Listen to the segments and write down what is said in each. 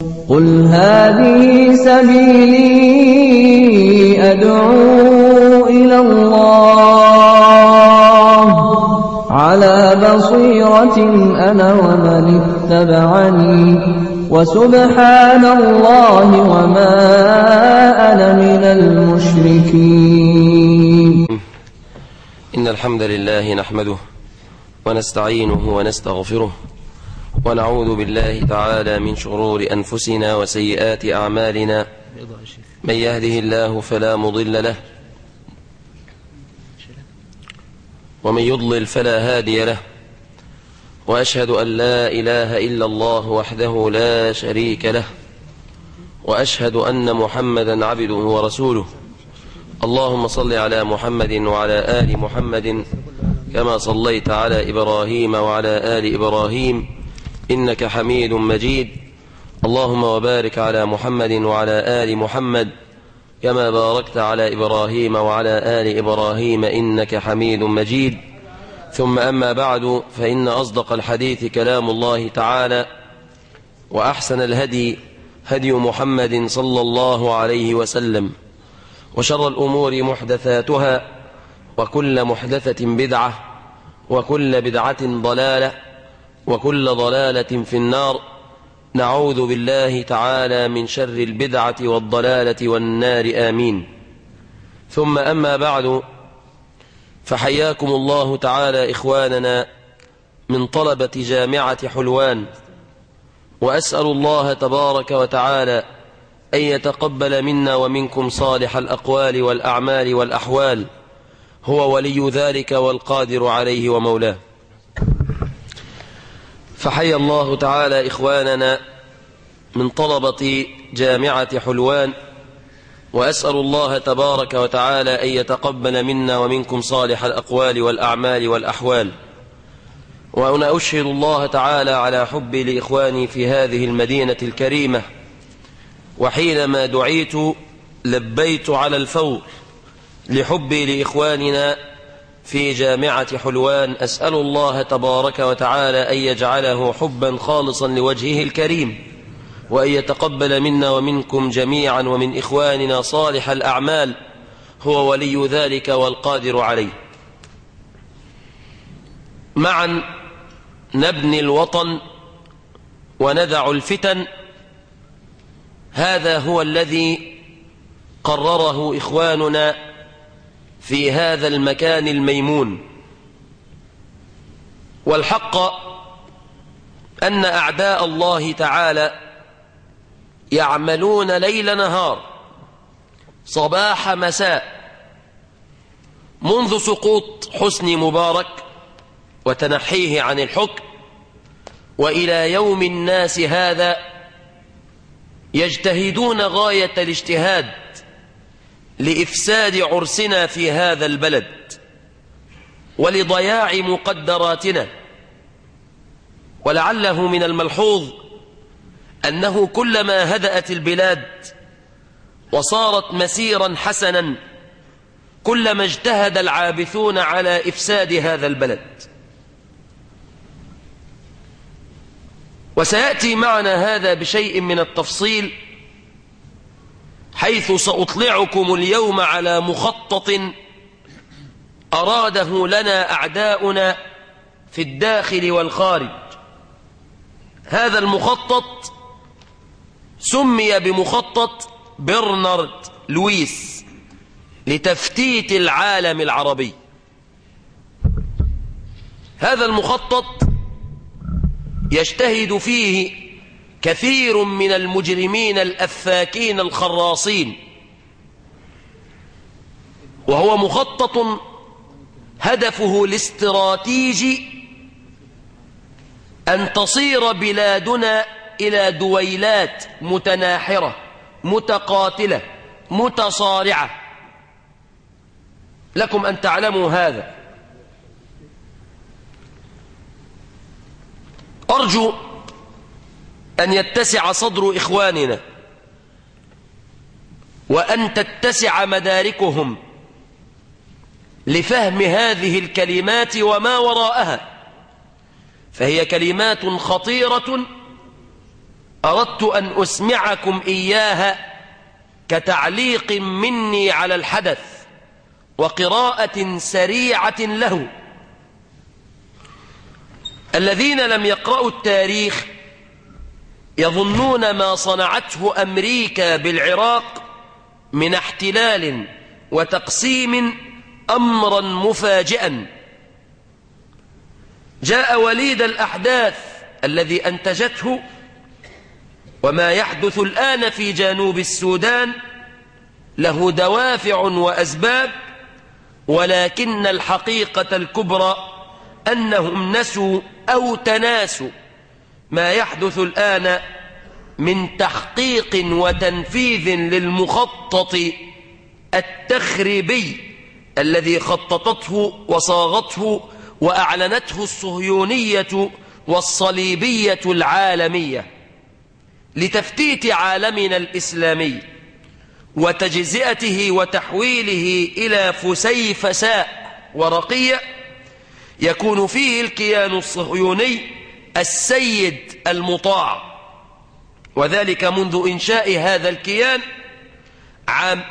قل هذه سبيلي أدعو إلى الله على بصيرة أنا ومن اتبعني وسبحان الله وما أنا من المشركين إن الحمد لله نحمده ونستعينه ونستغفره ونعوذ بالله تعالى من شرور أنفسنا وسيئات أعمالنا من يهده الله فلا مضل له ومن يضلل فلا هادي له وأشهد أن لا إله إلا الله وحده لا شريك له وأشهد أن محمدا عبده ورسوله اللهم صل على محمد وعلى آل محمد كما صليت على إبراهيم وعلى آل إبراهيم إنك حميد مجيد اللهم وبارك على محمد وعلى آل محمد كما باركت على إبراهيم وعلى آل إبراهيم إنك حميد مجيد ثم أما بعد فإن أصدق الحديث كلام الله تعالى وأحسن الهدي هدي محمد صلى الله عليه وسلم وشر الأمور محدثاتها وكل محدثة بدعة وكل بدعة ضلالة وكل ضلالة في النار نعوذ بالله تعالى من شر البدعة والضلالة والنار آمين ثم أما بعد فحياكم الله تعالى إخواننا من طلبة جامعة حلوان وأسأل الله تبارك وتعالى أن يتقبل منا ومنكم صالح الأقوال والأعمال والأحوال هو ولي ذلك والقادر عليه ومولاه فحيا الله تعالى إخواننا من طلبة جامعة حلوان وأسأل الله تبارك وتعالى أن يتقبل منا ومنكم صالح الأقوال والأعمال والأحوال وأنا أشهد الله تعالى على حبي لإخواني في هذه المدينة الكريمة وحينما دعيت لبيت على الفور لحبي لإخواننا في جامعة حلوان أسأل الله تبارك وتعالى أن يجعله حبا خالصا لوجهه الكريم وأن يتقبل منا ومنكم جميعا ومن إخواننا صالح الأعمال هو ولي ذلك والقادر عليه معا نبني الوطن وندع الفتن هذا هو الذي قرره إخواننا في هذا المكان الميمون والحق أن أعداء الله تعالى يعملون ليل نهار صباح مساء منذ سقوط حسني مبارك وتنحيه عن الحكم وإلى يوم الناس هذا يجتهدون غاية الاجتهاد لإفساد عرسنا في هذا البلد ولضياع مقدراتنا ولعله من الملحوظ أنه كلما هدأت البلاد وصارت مسيرا حسنا كلما اجتهد العابثون على إفساد هذا البلد وسيأتي معنا هذا بشيء من التفصيل حيث سأطلعكم اليوم على مخطط أراده لنا أعداؤنا في الداخل والخارج هذا المخطط سمي بمخطط برنارد لويس لتفتيت العالم العربي هذا المخطط يجتهد فيه كثير من المجرمين الأفاكين الخراصين وهو مخطط هدفه الاستراتيجي أن تصير بلادنا إلى دويلات متناحرة متقاتلة متصارعة لكم أن تعلموا هذا أرجو أن يتسع صدر إخواننا وأن تتسع مداركهم لفهم هذه الكلمات وما وراءها فهي كلمات خطيرة أردت أن أسمعكم إياها كتعليق مني على الحدث وقراءة سريعة له الذين لم يقرأوا التاريخ يظنون ما صنعته أمريكا بالعراق من احتلال وتقسيم أمرا مفاجئا جاء وليد الأحداث الذي أنتجته وما يحدث الآن في جنوب السودان له دوافع وأسباب ولكن الحقيقة الكبرى أنهم نسوا أو تناسوا ما يحدث الآن من تحقيق وتنفيذ للمخطط التخريبي الذي خططته وصاغته وأعلنته الصهيونية والصليبية العالمية لتفتيت عالمنا الإسلامي وتجزئته وتحويله إلى فسيفساء ورقية يكون فيه الكيان الصهيوني السيد المطاع وذلك منذ إنشاء هذا الكيان عام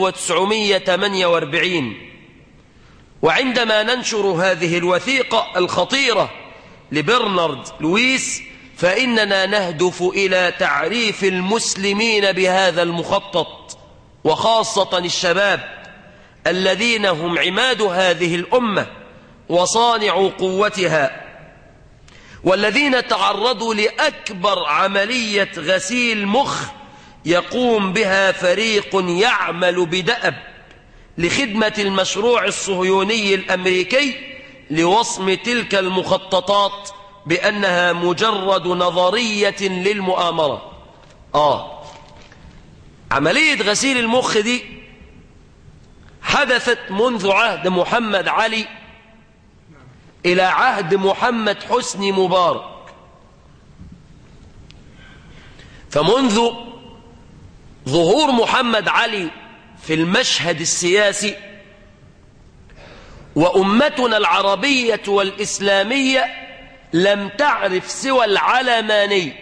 1948 وعندما ننشر هذه الوثيقة الخطيرة لبرنارد لويس فإننا نهدف إلى تعريف المسلمين بهذا المخطط وخاصة الشباب الذين هم عماد هذه الأمة وصانع قوتها والذين تعرضوا لأكبر عملية غسيل مخ يقوم بها فريق يعمل بدأب لخدمة المشروع الصهيوني الأمريكي لوصم تلك المخططات بأنها مجرد نظرية للمؤامرة آه عملية غسيل المخ دي حدثت منذ عهد محمد علي إلى عهد محمد حسني مبارك فمنذ ظهور محمد علي في المشهد السياسي وأمتنا العربية والإسلامية لم تعرف سوى العلماني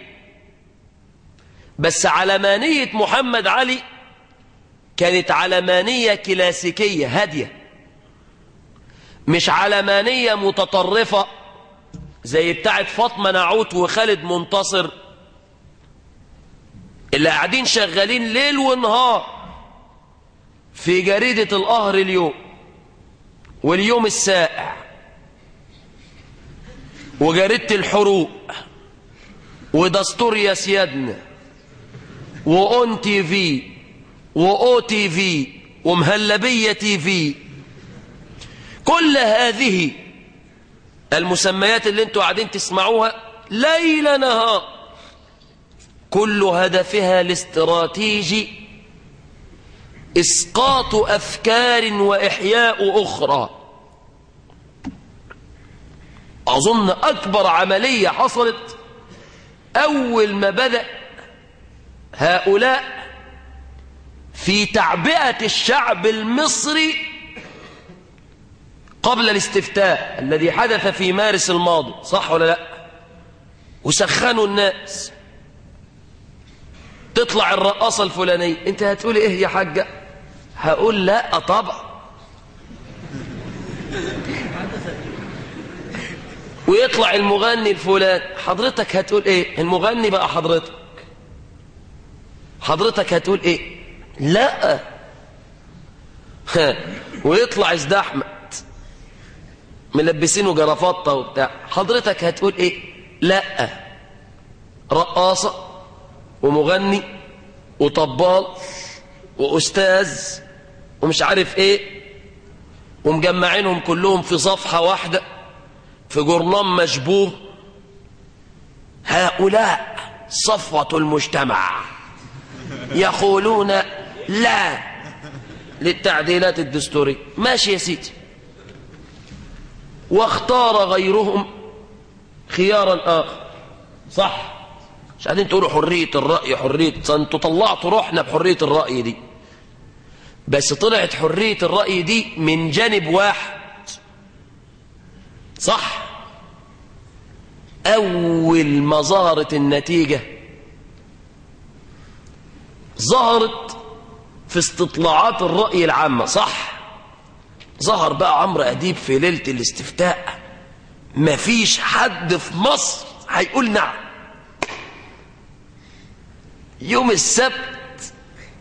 بس علمانية محمد علي كانت علمانية كلاسيكية هادية مش علمانية متطرفة زي بتاعت فاطمة نعوت وخالد منتصر اللي قاعدين شغالين ليل ونهار في جريدة القهر اليوم واليوم السائع وجريدة الحروق ودستور يا سيادنا وأون تي في وأو تي في ومهلبية تي في كل هذه المسميات اللي انتوا قاعدين تسمعوها ليل نهار كل هدفها الاستراتيجي إسقاط أفكار وإحياء أخرى أظن أكبر عملية حصلت أول ما بدأ هؤلاء في تعبئة الشعب المصري قبل الاستفتاء الذي حدث في مارس الماضي صح ولا لا وسخنوا الناس تطلع الرقاصة الفلانية انت هتقولي ايه يا حاجة هقول لا طبعا ويطلع المغني الفلان حضرتك هتقول ايه المغني بقى حضرتك حضرتك هتقول ايه لا ويطلع ازد احمد ملبسينه جرافطه وبتاع حضرتك هتقول ايه لا رقاصه ومغني وطبال واستاذ ومش عارف ايه ومجمعينهم كلهم في صفحه واحده في جرنان مشبوه هؤلاء صفوة المجتمع يقولون لا للتعديلات الدستورية ماشي يا سيدي واختار غيرهم خيارا آخر صح مش قاعدين تقولوا حرية الرأي حرية انتوا طلعتوا روحنا بحرية الرأي دي بس طلعت حرية الرأي دي من جانب واحد صح أول ما ظهرت النتيجة ظهرت في استطلاعات الرأي العامة صح ظهر بقى عمرو أديب في ليلة الاستفتاء مفيش حد في مصر هيقول نعم يوم السبت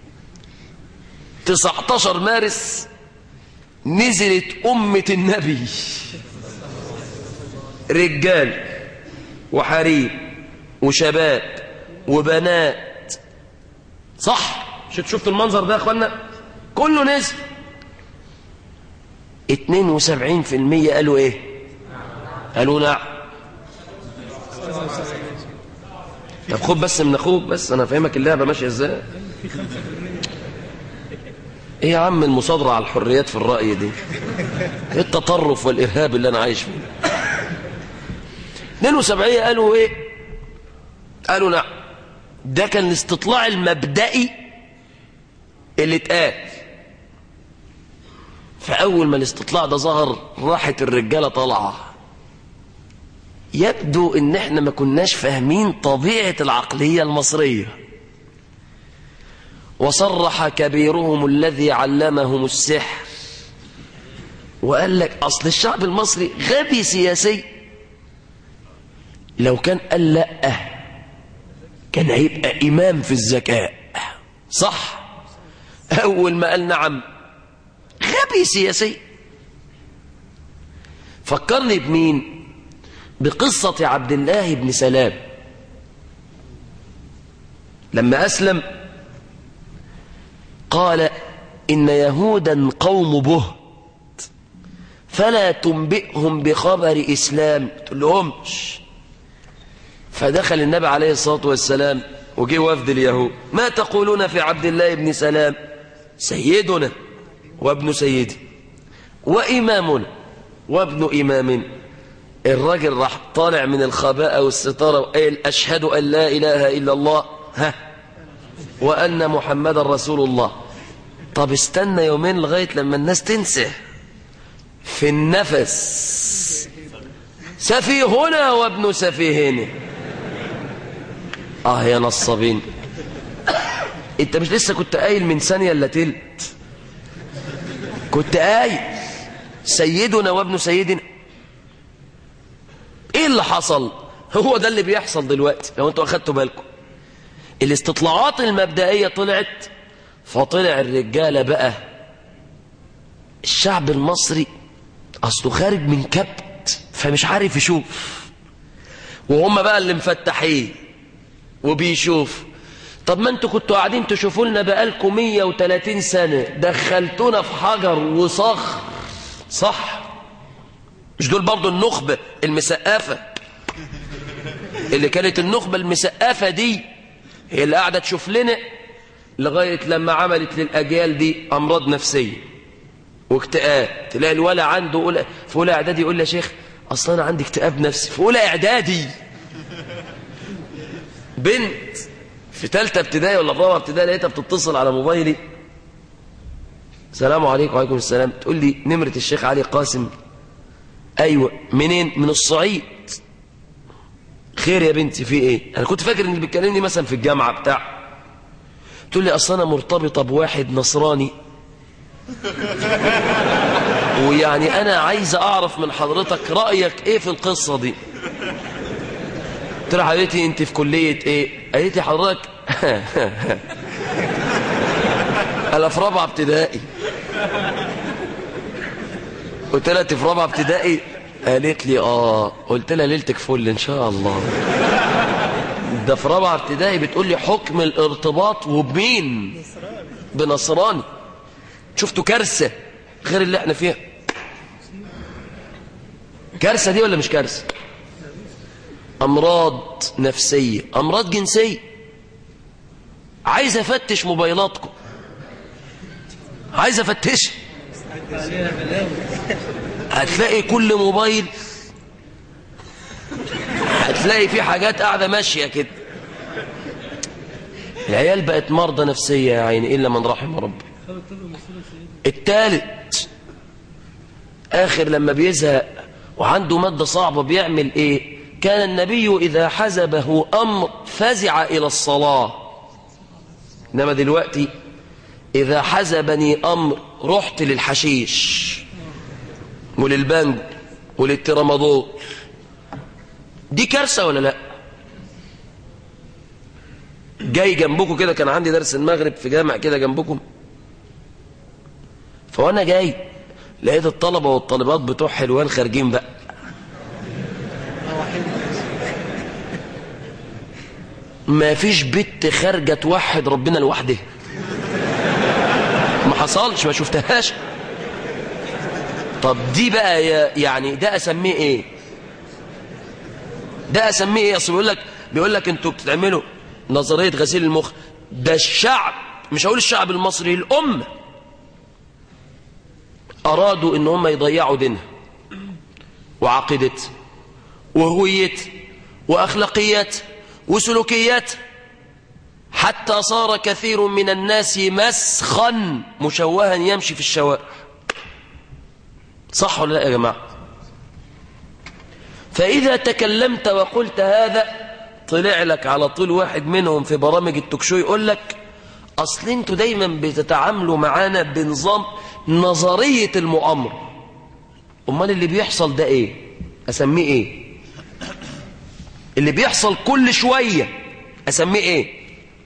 19 مارس نزلت أمة النبي رجال وحريم وشباب وبنات صح شفت شفت المنظر ده يا اخوانا كله نزل 72% قالوا ايه قالوا نعم طب خد بس من اخوك بس انا فاهمك اللعبه ماشيه ازاي ايه يا عم المصادره على الحريات في الراي دي ايه التطرف والارهاب اللي انا عايش فيه 72 قالوا ايه قالوا نعم ده كان الاستطلاع المبدئي اللي اتقال فاول ما الاستطلاع ده ظهر راحت الرجاله طالعه يبدو ان احنا ما كناش فاهمين طبيعه العقليه المصريه وصرح كبيرهم الذي علمهم السحر وقال لك اصل الشعب المصري غبي سياسي لو كان قال لا كان هيبقى إمام في الذكاء صح أول ما قال نعم غبي سياسي فكرني بمين بقصة عبد الله بن سلام لما أسلم قال إن يهودا قوم بهت فلا تنبئهم بخبر إسلام تقولهمش فدخل النبي عليه الصلاة والسلام وجه وفد اليهود ما تقولون في عبد الله بن سلام سيدنا وابن سيدي وإمامنا وابن إمامنا الراجل راح طالع من الخباء والستارة وقال أشهد أن لا إله إلا الله ها وأن محمد رسول الله طب استنى يومين لغاية لما الناس تنسى في النفس سفيهنا وابن سفيهنا اه يا نصابين انت مش لسه كنت قايل من ثانيه الا تلت كنت قايل سيدنا وابن سيدنا ايه اللي حصل هو ده اللي بيحصل دلوقتي لو انتوا اخدتوا بالكم الاستطلاعات المبدئيه طلعت فطلع الرجاله بقى الشعب المصري اصله خارج من كبت فمش عارف يشوف وهم بقى اللي مفتحين وبيشوف طب ما انتوا كنتوا قاعدين تشوفوا لنا بقالكم 130 سنة دخلتونا في حجر وصخر صح مش دول برضو النخبة المسقفة اللي كانت النخبة المسقفة دي هي اللي قاعدة تشوف لنا لغاية لما عملت للأجيال دي أمراض نفسية واكتئاب تلاقي الولد عنده أولى في أولى إعدادي يقول لي يا شيخ أصلا أنا عندي اكتئاب نفسي في أولى إعدادي بنت في ثالثه ابتدائي ولا في رابعه ابتدائي لقيتها بتتصل على موبايلي السلام عليكم وعليكم السلام تقول لي نمره الشيخ علي قاسم ايوه منين من الصعيد خير يا بنتي في ايه انا كنت فاكر ان اللي بيتكلمني مثلا في الجامعه بتاع تقول لي اصل انا مرتبطه بواحد نصراني ويعني انا عايز اعرف من حضرتك رايك ايه في القصه دي قلت لها حبيبتي انت في كليه ايه قالت لي حضرتك انا في رابعه ابتدائي قلت لها انت في رابعه ابتدائي قالت لي اه قلت لها ليلتك فل ان شاء الله ده في رابعه ابتدائي بتقول لي حكم الارتباط وبمين بنصراني شفتوا كارثه غير اللي احنا فيها كارثه دي ولا مش كارثه امراض نفسيه امراض جنسيه عايز افتش موبايلاتكم عايز افتش هتلاقي كل موبايل هتلاقي فيه حاجات قاعده ماشيه كده العيال بقت مرضى نفسيه يا عيني الا من رحم ربي التالت اخر لما بيزهق وعنده ماده صعبه بيعمل ايه كان النبي اذا حزبه امر فزع الى الصلاه إنما دلوقتي إذا حزبني أمر رحت للحشيش وللبانجو وللترامادول دي كارثة ولا لا جاي جنبكم كده كان عندي درس المغرب في جامع كده جنبكم فوانا جاي لقيت الطلبة والطالبات بتوع حلوان خارجين بقى ما فيش بنت خارجة توحد ربنا لوحدها ما حصلش ما شفتهاش طب دي بقى يعني ده اسميه ايه ده اسميه ايه اصل بيقول لك بيقول لك انتوا بتعملوا نظريه غسيل المخ ده الشعب مش هقول الشعب المصري الامه ارادوا ان هم يضيعوا دينها وعقيدتها وهويتها واخلاقيات وسلوكيات حتى صار كثير من الناس مسخا مشوها يمشي في الشوارع صح ولا لا يا جماعة فإذا تكلمت وقلت هذا طلع لك على طول واحد منهم في برامج التوكشو يقول لك أصل انتوا دايما بتتعاملوا معانا بنظام نظرية المؤامرة أمال اللي بيحصل ده إيه أسميه إيه اللي بيحصل كل شوية أسميه إيه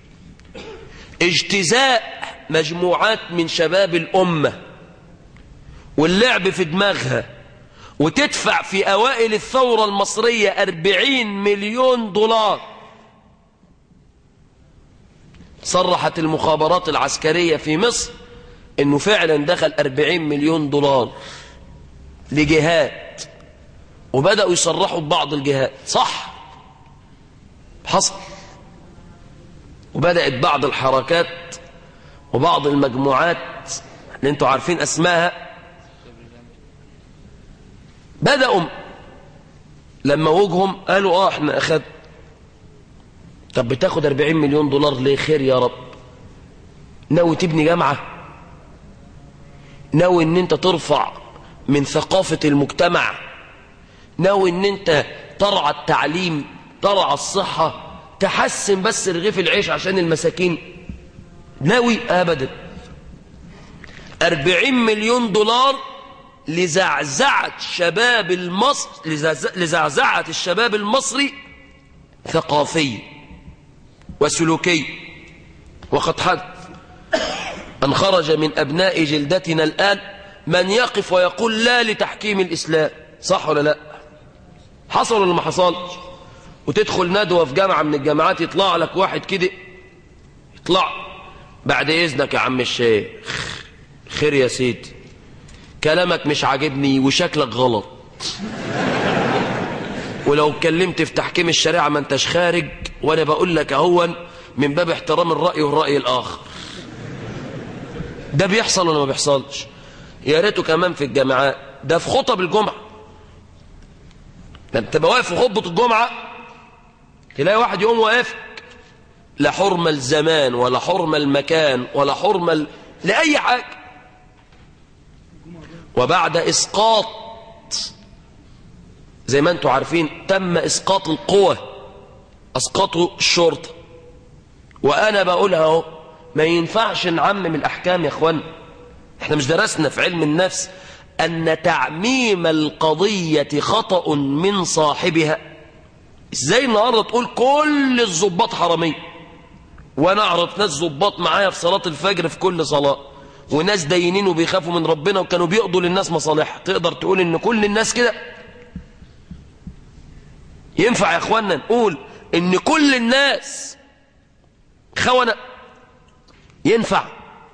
اجتزاء مجموعات من شباب الأمة واللعب في دماغها وتدفع في أوائل الثورة المصرية أربعين مليون دولار صرحت المخابرات العسكرية في مصر أنه فعلا دخل أربعين مليون دولار لجهات وبدأوا يصرحوا ببعض الجهات صح حصل وبدأت بعض الحركات وبعض المجموعات اللي انتوا عارفين اسماها بدأوا لما وجهم قالوا اه احنا اخد طب بتاخد 40 مليون دولار ليه خير يا رب ناوي تبني جامعة ناوي ان انت ترفع من ثقافة المجتمع ناوي ان انت ترعى التعليم ترعى الصحة تحسن بس رغيف العيش عشان المساكين ناوي ابدا 40 مليون دولار لزعزعة شباب المصر لزعزعة الشباب المصري ثقافي وسلوكي وقد حدث أن خرج من أبناء جلدتنا الآن من يقف ويقول لا لتحكيم الإسلام صح ولا لا حصل ولا ما حصلش وتدخل ندوة في جامعة من الجامعات يطلع لك واحد كده يطلع بعد إذنك يا عم الشيخ خير يا سيدي كلامك مش عاجبني وشكلك غلط ولو اتكلمت في تحكيم الشريعة ما انتش خارج وانا بقول لك اهون من باب احترام الرأي والرأي الاخر ده بيحصل ولا ما بيحصلش يا ريته كمان في الجامعات ده في خطب الجمعة ده انت واقف في خطبة الجمعة تلاقي واحد يقوم واقفك لا حرمة الزمان ولا حرمة المكان ولا حرمة ال... لأي حاجة وبعد إسقاط زي ما انتم عارفين تم إسقاط القوة أسقطوا الشرطة وأنا بقولها اهو ما ينفعش نعمم الأحكام يا أخوان احنا مش درسنا في علم النفس أن تعميم القضية خطأ من صاحبها ازاي النهارده تقول كل الظباط حراميه وانا اعرف ناس ظباط معايا في صلاه الفجر في كل صلاه وناس دينين وبيخافوا من ربنا وكانوا بيقضوا للناس مصالحها تقدر تقول ان كل الناس كده ينفع يا اخوانا نقول ان كل الناس خونة ينفع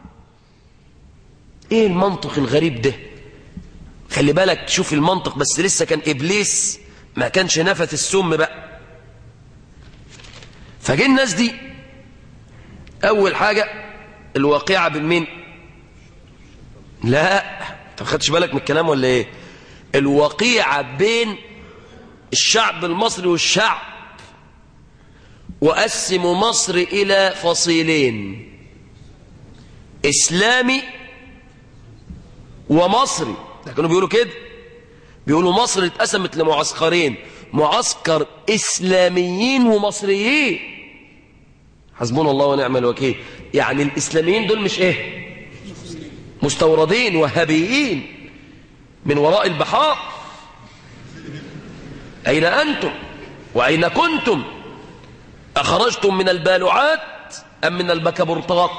ايه المنطق الغريب ده خلي بالك تشوف المنطق بس لسه كان ابليس ما كانش نفث السم بقى فجي الناس دي اول حاجة الواقعة بين مين لا انت ما خدتش بالك من الكلام ولا ايه الوقيعة بين الشعب المصري والشعب وقسموا مصر إلى فصيلين إسلامي ومصري ده كانوا بيقولوا كده بيقولوا مصر اتقسمت لمعسكرين معسكر إسلاميين ومصريين حسبنا الله ونعم الوكيل يعني الإسلاميين دول مش إيه مستوردين وهابيين من وراء البحار أين أنتم وأين كنتم أخرجتم من البالعات أم من البكابورتات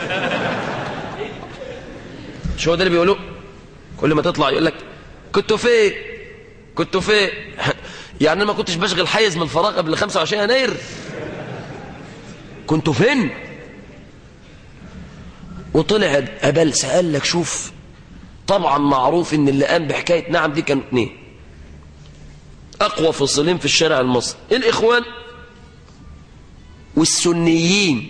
شو ده اللي بيقولوه كل ما تطلع يقول لك كنتوا فين كنتوا فين يعني أنا ما كنتش بشغل حيز من الفراغ قبل 25 يناير كنتوا فين وطلع أبل سأل لك شوف طبعا معروف ان اللي قام بحكاية نعم دي كانوا اتنين اقوى فصلين في الشارع المصري الاخوان والسنيين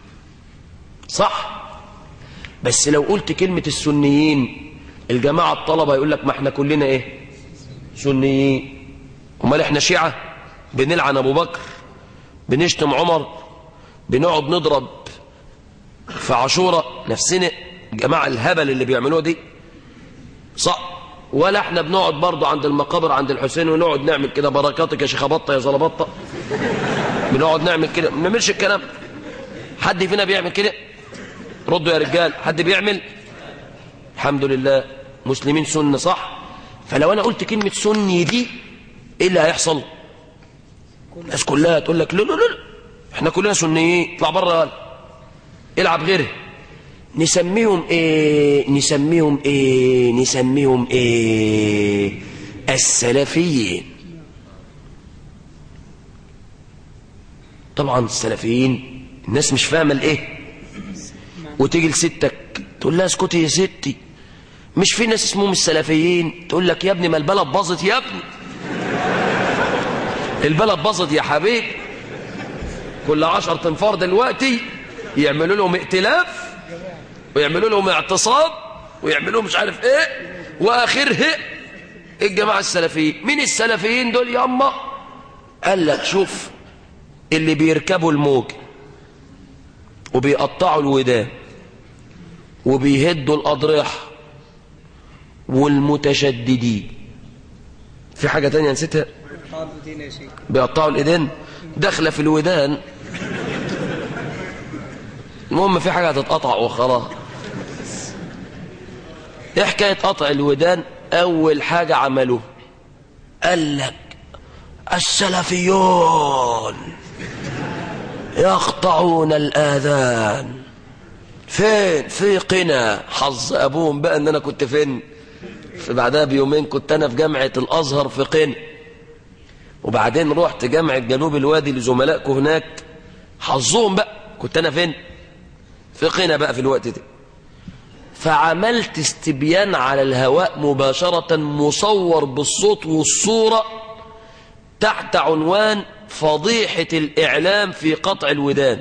صح بس لو قلت كلمة السنيين الجماعة الطلبة يقول لك ما احنا كلنا ايه سنيين امال احنا شيعة بنلعن ابو بكر بنشتم عمر بنقعد نضرب في عاشوراء نفسنا الجماعة الهبل اللي بيعملوها دي صح ولا احنا بنقعد برضو عند المقابر عند الحسين ونقعد نعمل كده بركاتك يا شيخ بطه يا زلبطه بنقعد نعمل كده ما بنعملش الكلام حد فينا بيعمل كده ردوا يا رجال حد بيعمل الحمد لله مسلمين سنة صح فلو انا قلت كلمة سني دي ايه اللي هيحصل الناس كلها تقول لك لا لا لا احنا كلنا سنيين اطلع بره العب غيره نسميهم ايه نسميهم ايه نسميهم ايه السلفيين طبعا السلفيين الناس مش فاهمه الايه وتيجي لستك تقول لها اسكتي يا ستي مش في ناس اسمهم السلفيين تقول لك يا ابني ما البلد باظت يا ابني البلد باظت يا حبيبي كل عشر تنفار دلوقتي يعملوا لهم ائتلاف ويعملوا لهم اعتصام ويعملوا مش عارف ايه واخره الجماعه السلفيين مين السلفيين دول ياما قال لك شوف اللي بيركبوا الموج وبيقطعوا الودان وبيهدوا الاضرحه والمتشددين في حاجه تانية نسيتها بيقطعوا الايدين داخله في الودان المهم في حاجه هتتقطع وخلاص ايه حكايه قطع الودان اول حاجه عملوه قال لك السلفيون يقطعون الاذان فين في قنا حظ ابوهم بقى ان انا كنت فين في بعدها بيومين كنت انا في جامعه الازهر في قنا وبعدين رحت جامعه جنوب الوادي لزملائكم هناك حظهم بقى كنت انا فين في قنا بقى في الوقت ده فعملت استبيان على الهواء مباشرة مصور بالصوت والصورة تحت عنوان فضيحة الإعلام في قطع الودان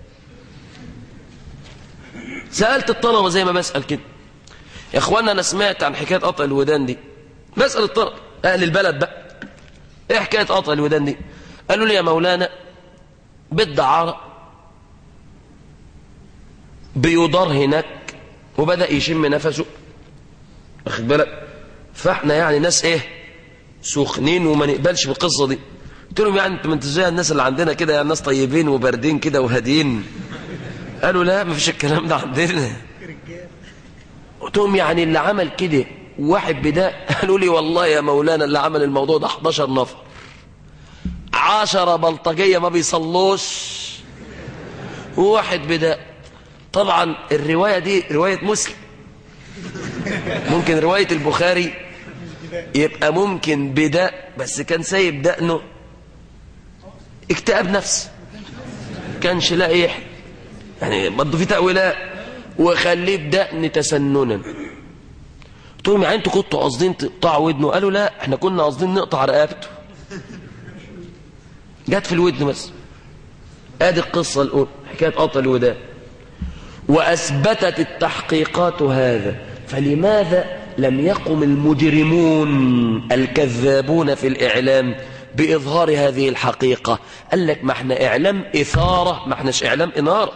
سألت الطلبة زي ما بسأل كده يا اخوانا أنا سمعت عن حكاية قطع الودان دي بسأل الطلبة أهل البلد بقى إيه حكاية قطع الودان دي قالوا لي يا مولانا بالدعارة بيدار هناك وبدأ يشم نفسه واخد بالك فاحنا يعني ناس ايه سخنين وما نقبلش بالقصه دي قلت لهم يعني انتوا انتوا زي الناس اللي عندنا كده يعني ناس طيبين وباردين كده وهاديين قالوا لا ما فيش الكلام ده عندنا قلت لهم يعني اللي عمل كده واحد بداء قالوا لي والله يا مولانا اللي عمل الموضوع ده 11 نفر عشرة بلطجية ما بيصلوش وواحد بداء طبعا الرواية دي رواية مسلم ممكن رواية البخاري يبقى ممكن بداء بس كان سايب دقنه اكتئاب نفسي كانش لاقي يحيى يعني برضه في تأويلات وخليه بدقن تسننا قلت لهم يعني انتوا كنتوا قاصدين تقطعوا ودنه قالوا لا احنا كنا قاصدين نقطع رقبته جت في الودن بس ادي القصه الاولى حكايه قطع الودان وأثبتت التحقيقات هذا فلماذا لم يقم المجرمون الكذابون في الإعلام بإظهار هذه الحقيقة قال لك ما احنا إعلام إثارة ما احناش إعلام إنارة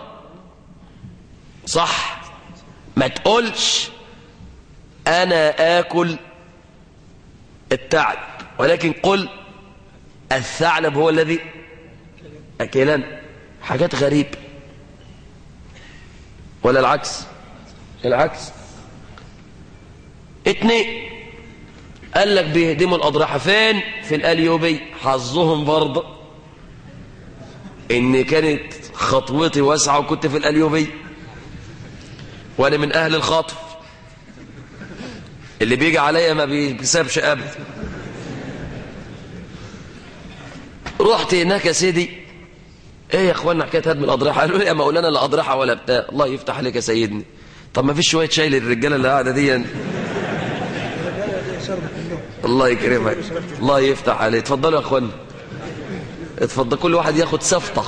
صح ما تقولش أنا آكل الثعلب ولكن قل الثعلب هو الذي أكلنا حاجات غريبة ولا العكس العكس اتنين قال لك بيهدموا الأضرحة فين في الأليوبي حظهم برضه إن كانت خطوتي واسعة وكنت في الأليوبي وأنا من أهل الخطف اللي بيجي عليا ما بيكسبش أبدا رحت هناك يا سيدي ايه يا اخوانا حكايه هدم الاضرحه قالوا لي يا مولانا لا اضرحه ولا بتاع الله يفتح عليك يا سيدنا طب ما فيش شويه شاي للرجاله اللي قاعده دي الله يكرمك الله يفتح عليك اتفضلوا يا اخوانا اتفضل كل واحد ياخد سفطه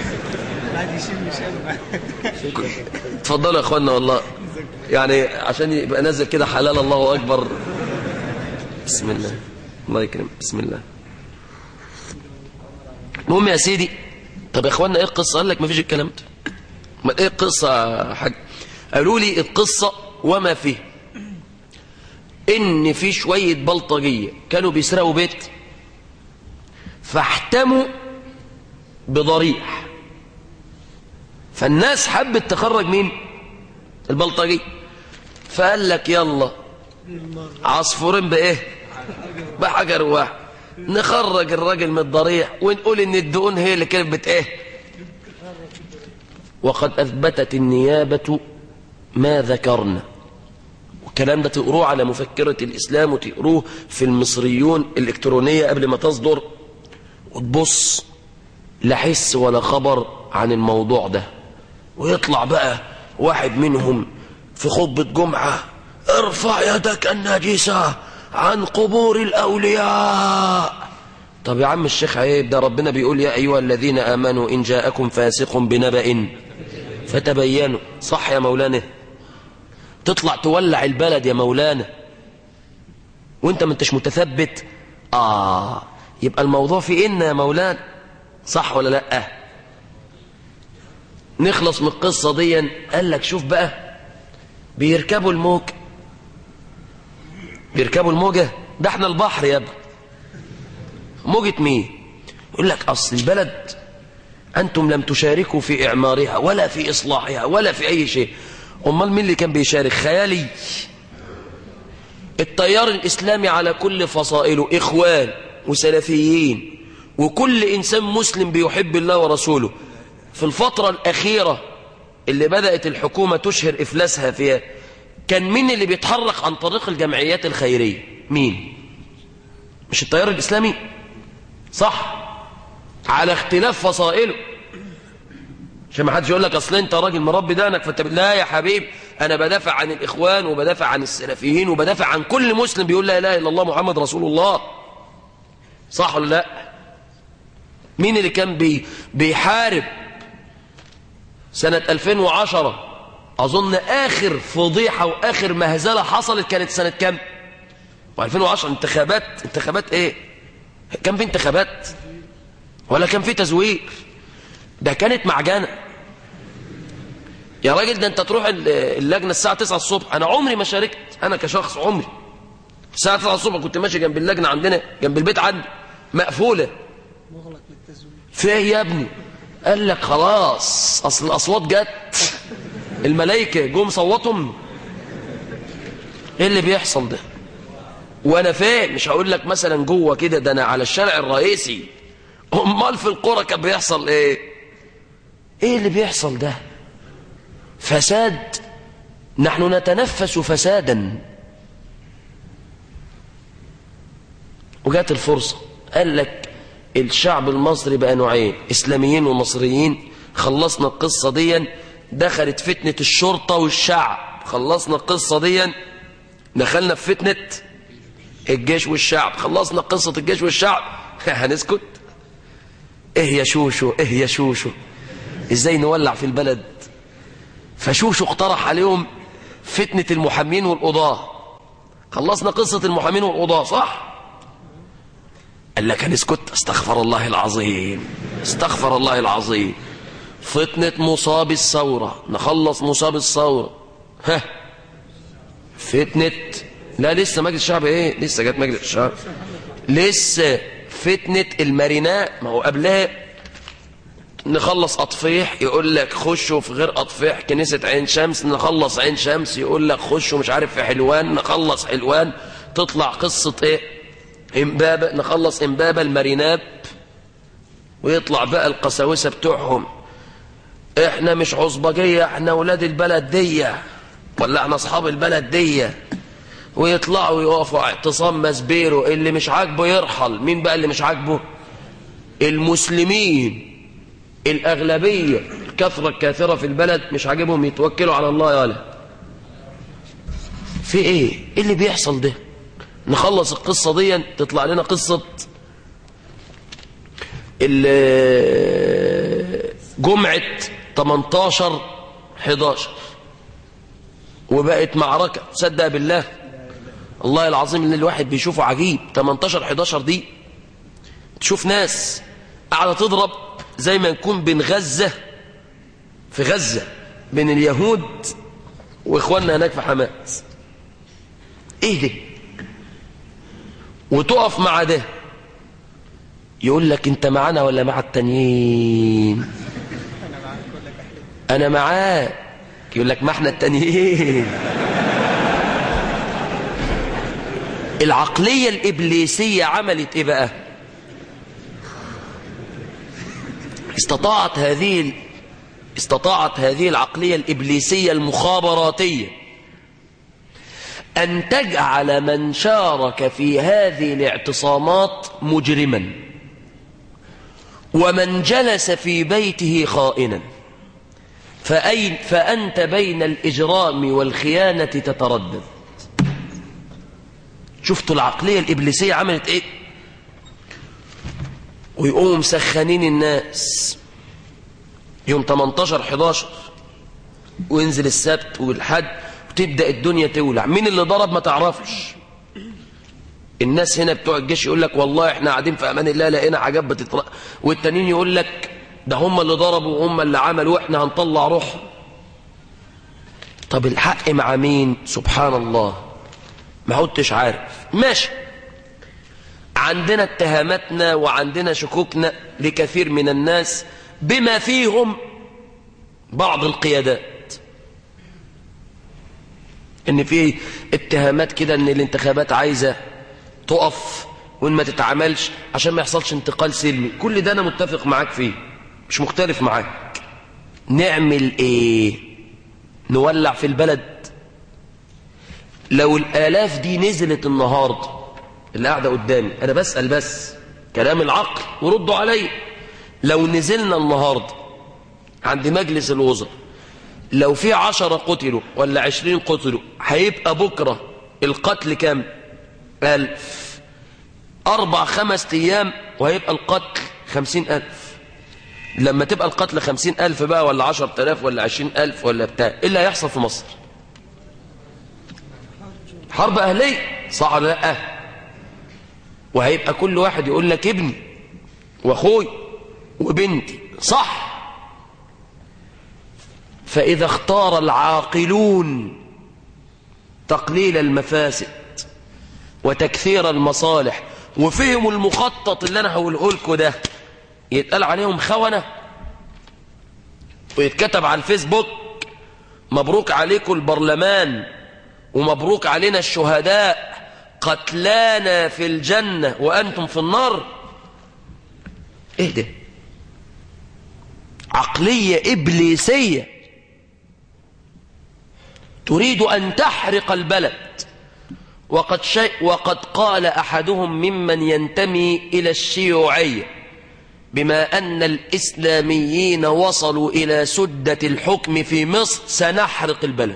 اتفضلوا يا اخوانا والله يعني عشان يبقى نازل كده حلال الله اكبر بسم الله الله يكرم بسم الله المهم يا سيدي طب يا اخوانا ايه القصه قال لك ما فيش الكلام ده ما ايه القصه يا حاج قالوا لي القصه وما فيه ان في شويه بلطجيه كانوا بيسرقوا بيت فاحتموا بضريح فالناس حبت تخرج مين البلطجي فقال لك يلا عصفورين بايه بحجر واحد نخرج الراجل من الضريح ونقول ان الدقون هي اللي كانت بت ايه وقد اثبتت النيابه ما ذكرنا والكلام ده تقروه على مفكرة الإسلام وتقروه في المصريون الإلكترونية قبل ما تصدر وتبص لا حس ولا خبر عن الموضوع ده ويطلع بقى واحد منهم في خطبة جمعة ارفع يدك النجسة عن قبور الأولياء طب يا عم الشيخ عيب ده ربنا بيقول يا أيها الذين آمنوا إن جاءكم فاسق بنبأ فتبينوا صح يا مولانا تطلع تولع البلد يا مولانا وانت ما انتش متثبت آه يبقى الموضوع في إن يا مولانا صح ولا لأ نخلص من القصة دي قال لك شوف بقى بيركبوا الموج بيركبوا الموجة ده احنا البحر يا ابني موجة مين يقول لك أصل البلد أنتم لم تشاركوا في إعمارها ولا في إصلاحها ولا في أي شيء أمال مين اللي كان بيشارك خيالي التيار الإسلامي على كل فصائله إخوان وسلفيين وكل إنسان مسلم بيحب الله ورسوله في الفترة الأخيرة اللي بدأت الحكومة تشهر إفلاسها فيها كان مين اللي بيتحرك عن طريق الجمعيات الخيرية مين مش التيار الإسلامي صح على اختلاف فصائله عشان ما حدش يقول لك اصل انت راجل مربي دانك فانت لا يا حبيب انا بدافع عن الاخوان وبدافع عن السلفيين وبدافع عن كل مسلم بيقول لا اله الا الله محمد رسول الله صح ولا لا مين اللي كان بي بيحارب سنة 2010 اظن اخر فضيحة واخر مهزلة حصلت كانت سنة كام و2010 انتخابات انتخابات ايه كان في انتخابات ولا كان في تزوير ده كانت معجنة يا راجل ده انت تروح اللجنة الساعة 9 الصبح انا عمري ما شاركت انا كشخص عمري الساعة 9 الصبح كنت ماشي جنب اللجنة عندنا جنب البيت عندي مقفولة فيه يا ابني قال لك خلاص اصل الاصوات جت الملائكة جم صوتهم ايه اللي بيحصل ده وانا فين مش هقول لك مثلا جوه كده ده انا على الشارع الرئيسي امال في القرى كان بيحصل ايه ايه اللي بيحصل ده فساد نحن نتنفس فسادا وجات الفرصة قال لك الشعب المصري بقى نوعين اسلاميين ومصريين خلصنا القصة دي دخلت فتنة الشرطة والشعب خلصنا القصة دي دخلنا في فتنة الجيش والشعب خلصنا قصة الجيش والشعب هنسكت ايه يا شوشو ايه يا شوشو ازاي نولع في البلد فشوشو اقترح عليهم فتنة المحامين والقضاة خلصنا قصة المحامين والقضاة صح قال لك هنسكت استغفر الله العظيم استغفر الله العظيم فتنة مصاب الثورة نخلص مصاب الثورة ها فتنة لا لسه مجلس الشعب ايه لسه جت مجلس الشعب لسه فتنة الماريناء ما هو قبلها نخلص أطفيح يقول لك خشوا في غير أطفيح كنيسة عين شمس نخلص عين شمس يقول لك خشوا مش عارف في حلوان نخلص حلوان تطلع قصة ايه امبابة نخلص امبابة الماريناب ويطلع بقى القساوسة بتوعهم احنا مش عصبجية احنا ولاد البلد دي ولا احنا اصحاب البلد دي ويطلعوا يقفوا اعتصام مسبيرو اللي مش عاجبه يرحل مين بقى اللي مش عاجبه المسلمين الأغلبية الكثرة الكاثرة في البلد مش عاجبهم يتوكلوا على الله يالا في ايه ايه اللي بيحصل ده نخلص القصة دي تطلع لنا قصة جمعة 18 11 وبقت معركة تصدق بالله الله العظيم اللي الواحد بيشوفه عجيب 18 11 دي تشوف ناس قاعدة تضرب زي ما نكون بين غزة في غزة بين اليهود واخواننا هناك في حماس ايه ده وتقف مع ده يقول لك انت معانا ولا مع التانيين انا معاك يقول لك ما احنا التانيين العقلية الإبليسية عملت إيه بقى استطاعت هذه استطاعت هذه العقلية الإبليسية المخابراتية أن تجعل من شارك في هذه الاعتصامات مجرما ومن جلس في بيته خائنا فأين فأنت بين الإجرام والخيانة تتردد شفتوا العقلية الإبليسية عملت إيه ويقوموا مسخنين الناس يوم 18 11 وينزل السبت والحد وتبدأ الدنيا تولع مين اللي ضرب ما تعرفش الناس هنا بتوع الجيش يقول لك والله احنا قاعدين في امان الله لقينا حاجات بتطرق والتانيين يقول لك ده هم اللي ضربوا وهم اللي عملوا واحنا هنطلع روح طب الحق مع مين سبحان الله ما عدتش عارف ماشي عندنا اتهاماتنا وعندنا شكوكنا لكثير من الناس بما فيهم بعض القيادات ان في اتهامات كده ان الانتخابات عايزة تقف وان ما تتعملش عشان ما يحصلش انتقال سلمي كل ده انا متفق معاك فيه مش مختلف معاك نعمل ايه نولع في البلد لو الالاف دي نزلت النهارده اللي قاعده قدامي انا بسال بس كلام العقل وردوا علي لو نزلنا النهارده عند مجلس الوزراء لو في عشرة قتلوا ولا عشرين قتلوا هيبقى بكرة القتل كام ألف أربع خمس أيام وهيبقى القتل خمسين ألف لما تبقى القتل خمسين ألف بقى ولا عشر تلاف ولا عشرين ألف ولا بتاع إيه اللي هيحصل في مصر حرب أهلية صح ولا لا وهيبقى كل واحد يقول لك ابني واخوي وبنتي صح فإذا اختار العاقلون تقليل المفاسد وتكثير المصالح وفهموا المخطط اللي أنا هقوله لكم ده يتقال عليهم خونة ويتكتب على الفيسبوك مبروك عليكم البرلمان ومبروك علينا الشهداء قتلانا في الجنة وأنتم في النار ايه ده عقلية إبليسية تريد أن تحرق البلد وقد, شيء وقد قال أحدهم ممن ينتمي إلى الشيوعية بما أن الإسلاميين وصلوا إلى سدة الحكم في مصر سنحرق البلد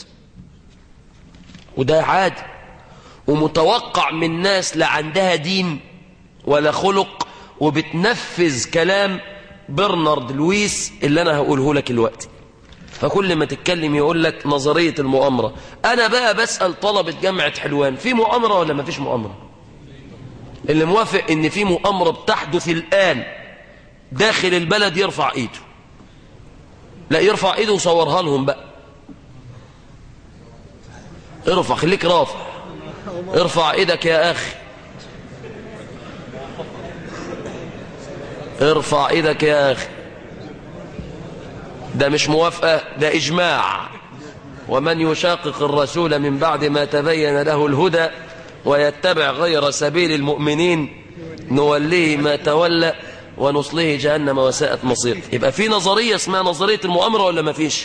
وده عادي ومتوقع من ناس لا عندها دين ولا خلق وبتنفذ كلام برنارد لويس اللي أنا هقوله لك الوقت فكل ما تتكلم يقول لك نظرية المؤامرة أنا بقى بسأل طلبة جامعة حلوان في مؤامرة ولا ما فيش مؤامرة اللي موافق ان في مؤامرة بتحدث الآن داخل البلد يرفع ايده لا يرفع ايده وصورها لهم بقى ارفع خليك رافع ارفع ايدك يا اخي ارفع ايدك يا اخي ده مش موافقة ده إجماع ومن يشاقق الرسول من بعد ما تبين له الهدى ويتبع غير سبيل المؤمنين نوليه ما تولى ونصله جهنم وساءت مصير يبقى في نظرية اسمها نظرية المؤامرة ولا ما فيش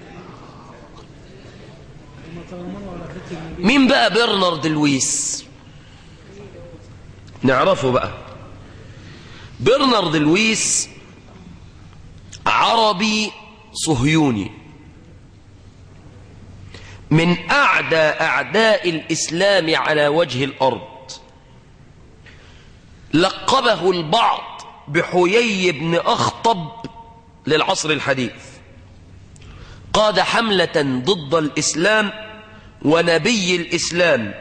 مين بقى برنارد لويس نعرفه بقى برنارد لويس عربي صهيوني من أعدى أعداء الإسلام على وجه الأرض لقبه البعض بحيي بن أخطب للعصر الحديث قاد حملة ضد الإسلام ونبي الإسلام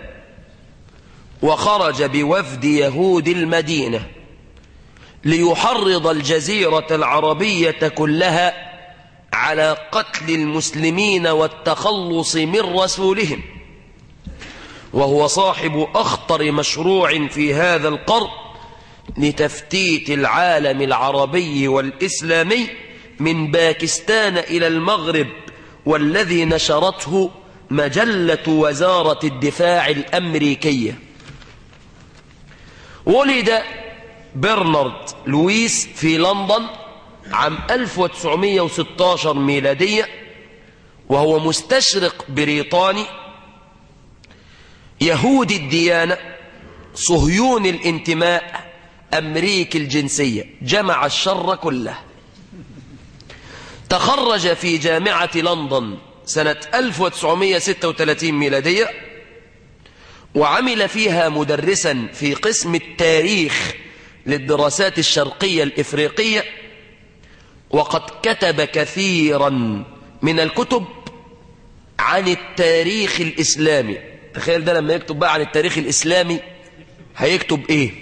وخرج بوفد يهود المدينة ليحرض الجزيرة العربية كلها على قتل المسلمين والتخلص من رسولهم وهو صاحب أخطر مشروع في هذا القرن لتفتيت العالم العربي والإسلامي من باكستان إلى المغرب والذي نشرته مجلة وزارة الدفاع الأمريكية ولد برنارد لويس في لندن عام 1916 ميلادية وهو مستشرق بريطاني يهودي الديانة صهيون الانتماء أمريكي الجنسية جمع الشر كله تخرج في جامعة لندن سنة 1936 ميلادية وعمل فيها مدرسا في قسم التاريخ للدراسات الشرقية الإفريقية وقد كتب كثيرا من الكتب عن التاريخ الإسلامي تخيل ده لما يكتب بقى عن التاريخ الإسلامي هيكتب إيه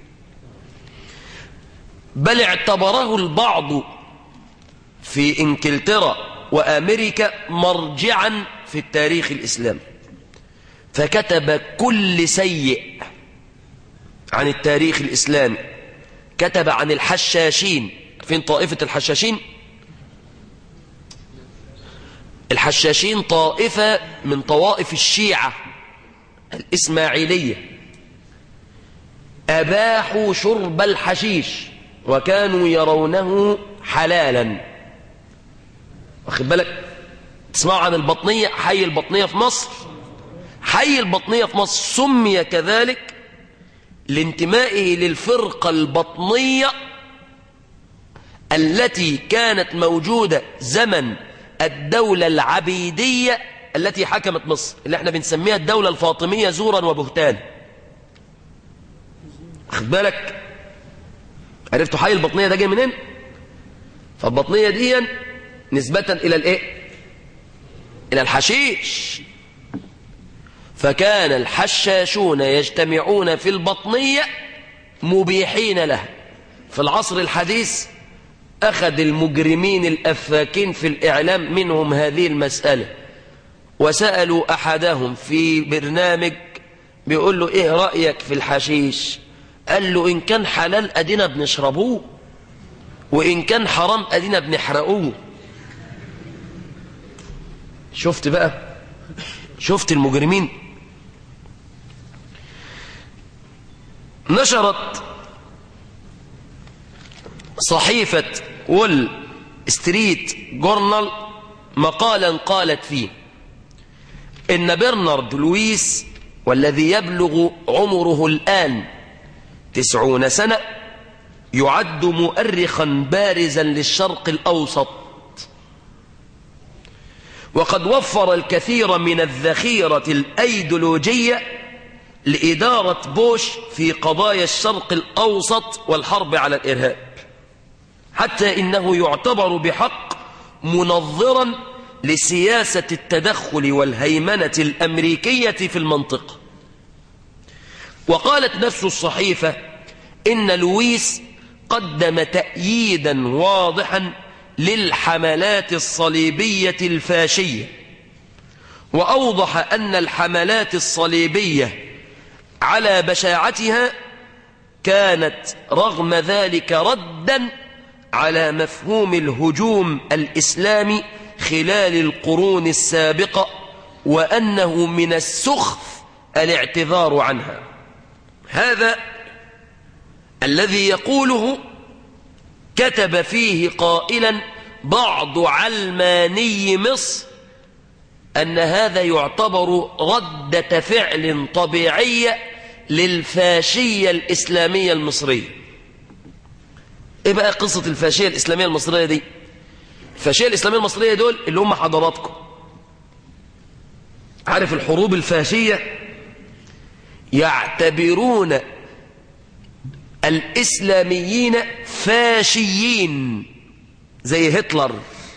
بل اعتبره البعض في إنكلترا وأمريكا مرجعا في التاريخ الإسلامي فكتب كل سيء عن التاريخ الإسلامي كتب عن الحشاشين فين طائفة الحشاشين الحشاشين طائفة من طوائف الشيعة الإسماعيلية أباحوا شرب الحشيش وكانوا يرونه حلالا واخد بالك تسمعوا عن البطنية حي البطنية في مصر حي البطنية في مصر سمي كذلك لانتمائه للفرقة البطنية التي كانت موجودة زمن الدولة العبيدية التي حكمت مصر اللي احنا بنسميها الدولة الفاطمية زورا وبهتان خد بالك عرفتوا حي البطنية ده جاي منين فالبطنية دي نسبة إلى الايه إلى الحشيش فكان الحشاشون يجتمعون في البطنية مبيحين له في العصر الحديث أخذ المجرمين الأفاكين في الإعلام منهم هذه المسألة وسألوا أحدهم في برنامج بيقول له إيه رأيك في الحشيش قال له إن كان حلال أدينا بنشربوه وإن كان حرام أدينا بنحرقوه شفت بقى شفت المجرمين نشرت صحيفة وول ستريت جورنال مقالا قالت فيه إن برنارد لويس والذي يبلغ عمره الآن تسعون سنة يعد مؤرخا بارزا للشرق الأوسط وقد وفر الكثير من الذخيرة الأيديولوجية لإدارة بوش في قضايا الشرق الأوسط والحرب على الإرهاب حتى إنه يعتبر بحق منظرا لسياسة التدخل والهيمنة الأمريكية في المنطقة وقالت نفس الصحيفة إن لويس قدم تأييدا واضحا للحملات الصليبية الفاشية وأوضح أن الحملات الصليبية على بشاعتها كانت رغم ذلك ردا على مفهوم الهجوم الإسلامي خلال القرون السابقة وأنه من السخف الاعتذار عنها هذا الذي يقوله كتب فيه قائلا بعض علماني مصر أن هذا يعتبر ردة فعل طبيعية للفاشية الإسلامية المصرية إيه بقى قصة الفاشية الإسلامية المصرية دي الفاشية الإسلامية المصرية دول اللي هم حضراتكم عارف الحروب الفاشية يعتبرون الإسلاميين فاشيين زي هتلر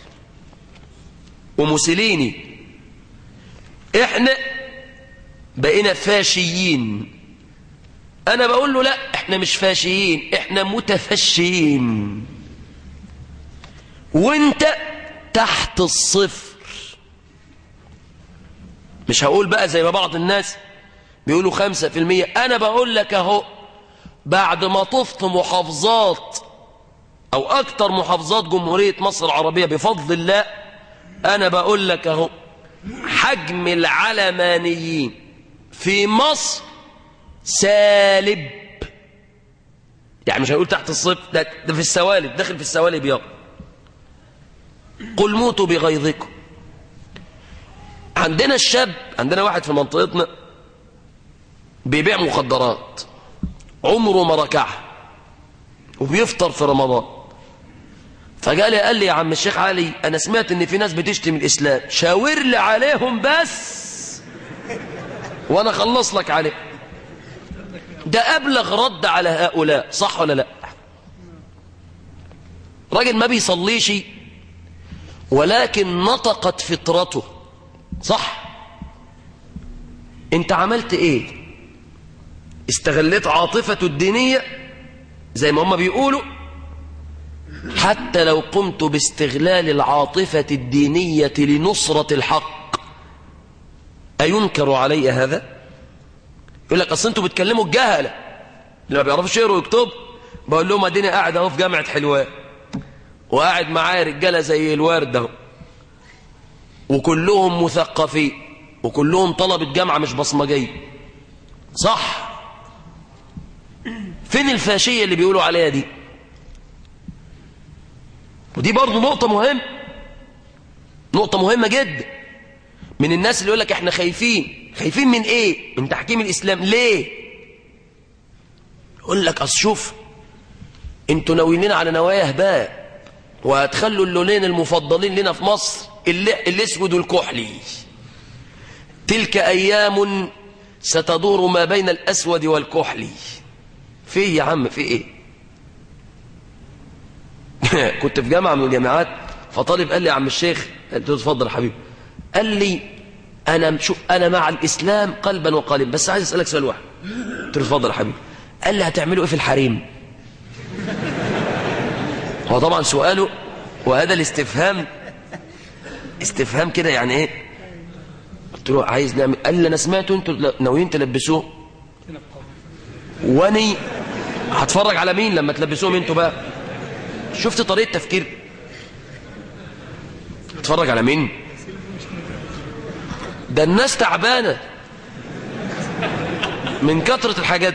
وموسوليني احنا بقينا فاشيين انا بقول له لا احنا مش فاشيين احنا متفشيين وانت تحت الصفر مش هقول بقى زي ما بعض الناس بيقولوا خمسة في المية انا بقول لك اهو بعد ما طفت محافظات او اكتر محافظات جمهورية مصر العربية بفضل الله انا بقول لك اهو حجم العلمانيين في مصر سالب يعني مش هنقول تحت الصفر ده, ده في السوالب داخل في السوالب يا قل موتوا بغيظكم عندنا الشاب عندنا واحد في منطقتنا بيبيع مخدرات عمره ما ركعها وبيفطر في رمضان فقال لي قال لي يا عم الشيخ علي انا سمعت ان في ناس بتشتم الاسلام شاور لي عليهم بس وانا خلص لك عليه ده ابلغ رد على هؤلاء صح ولا لا راجل ما بيصليش ولكن نطقت فطرته صح انت عملت ايه استغلت عاطفته الدينية زي ما هم بيقولوا حتى لو قمت باستغلال العاطفة الدينية لنصرة الحق أينكر علي هذا يقول لك أصل أنتوا بتكلموا الجهلة اللي ما بيعرفوش يقروا ويكتبوا بقول لهم اديني قاعد اهو في جامعة حلوان وقاعد معايا رجالة زي الورد اهو وكلهم مثقفين وكلهم طلبة جامعة مش بصمجية صح فين الفاشية اللي بيقولوا عليها دي ودي برضو نقطة مهمة نقطة مهمة جدا من الناس اللي يقول لك احنا خايفين خايفين من ايه من تحكيم الاسلام ليه يقول لك اصل شوف انتوا ناويين على نوايا هباء وهتخلوا اللونين المفضلين لنا في مصر الاسود والكحلي تلك ايام ستدور ما بين الاسود والكحلي فيه يا عم في ايه كنت في جامعة من الجامعات فطالب قال لي يا عم الشيخ قلت له اتفضل يا حبيبي قال لي انا شو انا مع الاسلام قلبا وقالبا بس عايز اسالك سؤال واحد قلت له اتفضل يا حبيبي قال لي هتعملوا ايه في الحريم هو طبعا سؤاله وهذا الاستفهام استفهام كده يعني ايه قلت له عايز نعمل قال لي انا سمعت انتوا ناويين تلبسوه واني هتفرج على مين لما تلبسوهم انتوا بقى شفت طريقه تفكير اتفرج على مين ده الناس تعبانه من كثره الحاجات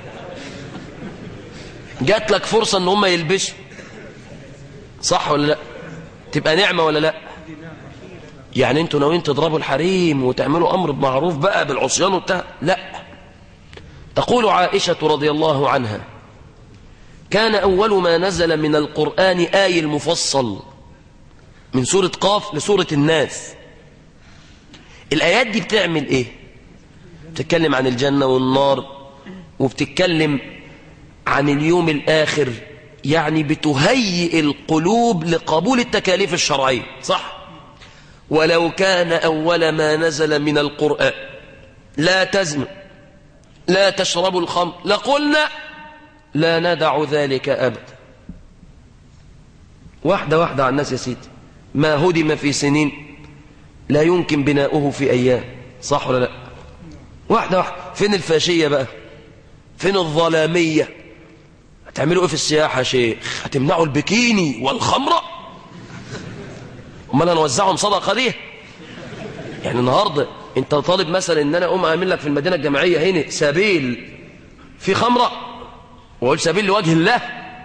جات لك فرصه ان هم يلبسوا صح ولا لا تبقى نعمه ولا لا يعني انتوا ناويين تضربوا الحريم وتعملوا امر بمعروف بقى بالعصيان وبتاع لا تقول عائشه رضي الله عنها كان أول ما نزل من القرآن آي المفصل من سورة قاف لسورة الناس الآيات دي بتعمل إيه بتتكلم عن الجنة والنار وبتتكلم عن اليوم الآخر يعني بتهيئ القلوب لقبول التكاليف الشرعية صح ولو كان أول ما نزل من القرآن لا تزنوا لا تشربوا الخمر لقلنا لا ندع ذلك أبدا واحدة واحدة على الناس يا سيدي ما هدم في سنين لا يمكن بناؤه في أيام صح ولا لا واحدة واحدة فين الفاشية بقى فين الظلامية هتعملوا ايه في السياحة يا شيخ هتمنعوا البكيني والخمرة امال هنوزعهم صدقة دي يعني النهاردة انت طالب مثلا ان انا اقوم اعمل لك في المدينة الجامعية هنا سبيل في خمرة واقول سبيل لوجه الله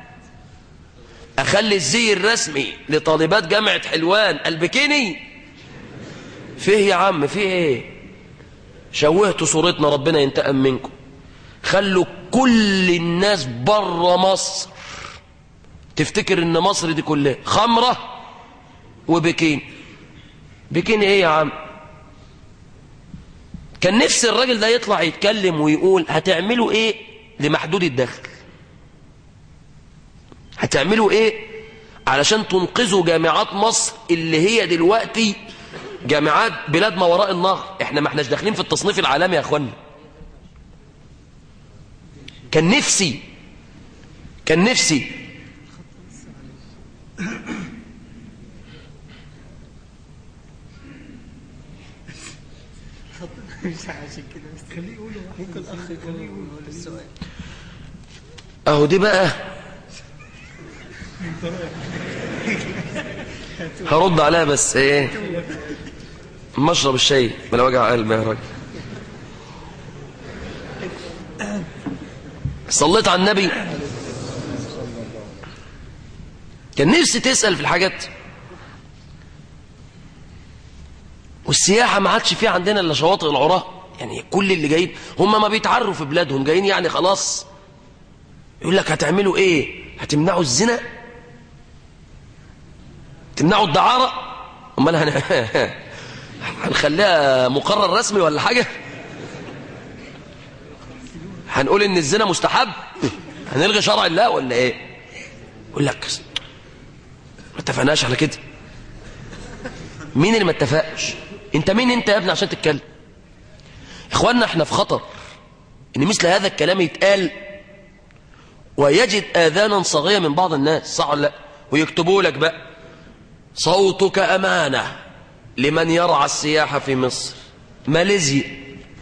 اخلي الزي الرسمي لطالبات جامعة حلوان البكيني فيه يا عم فيه ايه شوهتوا صورتنا ربنا ينتقم منكم خلوا كل الناس بره مصر تفتكر ان مصر دي كلها خمرة وبكين بكين ايه يا عم كان نفس الراجل ده يطلع يتكلم ويقول هتعملوا ايه لمحدود الدخل هتعملوا ايه علشان تنقذوا جامعات مصر اللي هي دلوقتي جامعات بلاد ما وراء النهر احنا ما احناش داخلين في التصنيف العالمي يا اخوانا كان نفسي كان نفسي مش عشان كده بس خليه يقوله ممكن الاخ خليه يقوله السؤال اهو دي بقى هرد عليها بس ايه مشرب الشاي بلا وجع قلب يا راجل صليت على النبي كان نفسي تسأل في الحاجات والسياحة ما عادش فيه عندنا إلا شواطئ العراة يعني كل اللي جايين هم ما بيتعروا في بلادهم جايين يعني خلاص يقول لك هتعملوا ايه هتمنعوا الزنا تمنعوا الدعارة امال هن... هنخليها مقرر رسمي ولا حاجة هنقول ان الزنا مستحب هنلغي شرع الله ولا ايه يقول لك ما اتفقناش على كده مين اللي ما اتفقش انت مين انت يا ابني عشان تتكلم اخواننا احنا في خطر ان مثل هذا الكلام يتقال ويجد آذانا صغيرة من بعض الناس صح ولا لا ويكتبوا لك بقى صوتك أمانة لمن يرعى السياحة في مصر ماليزيا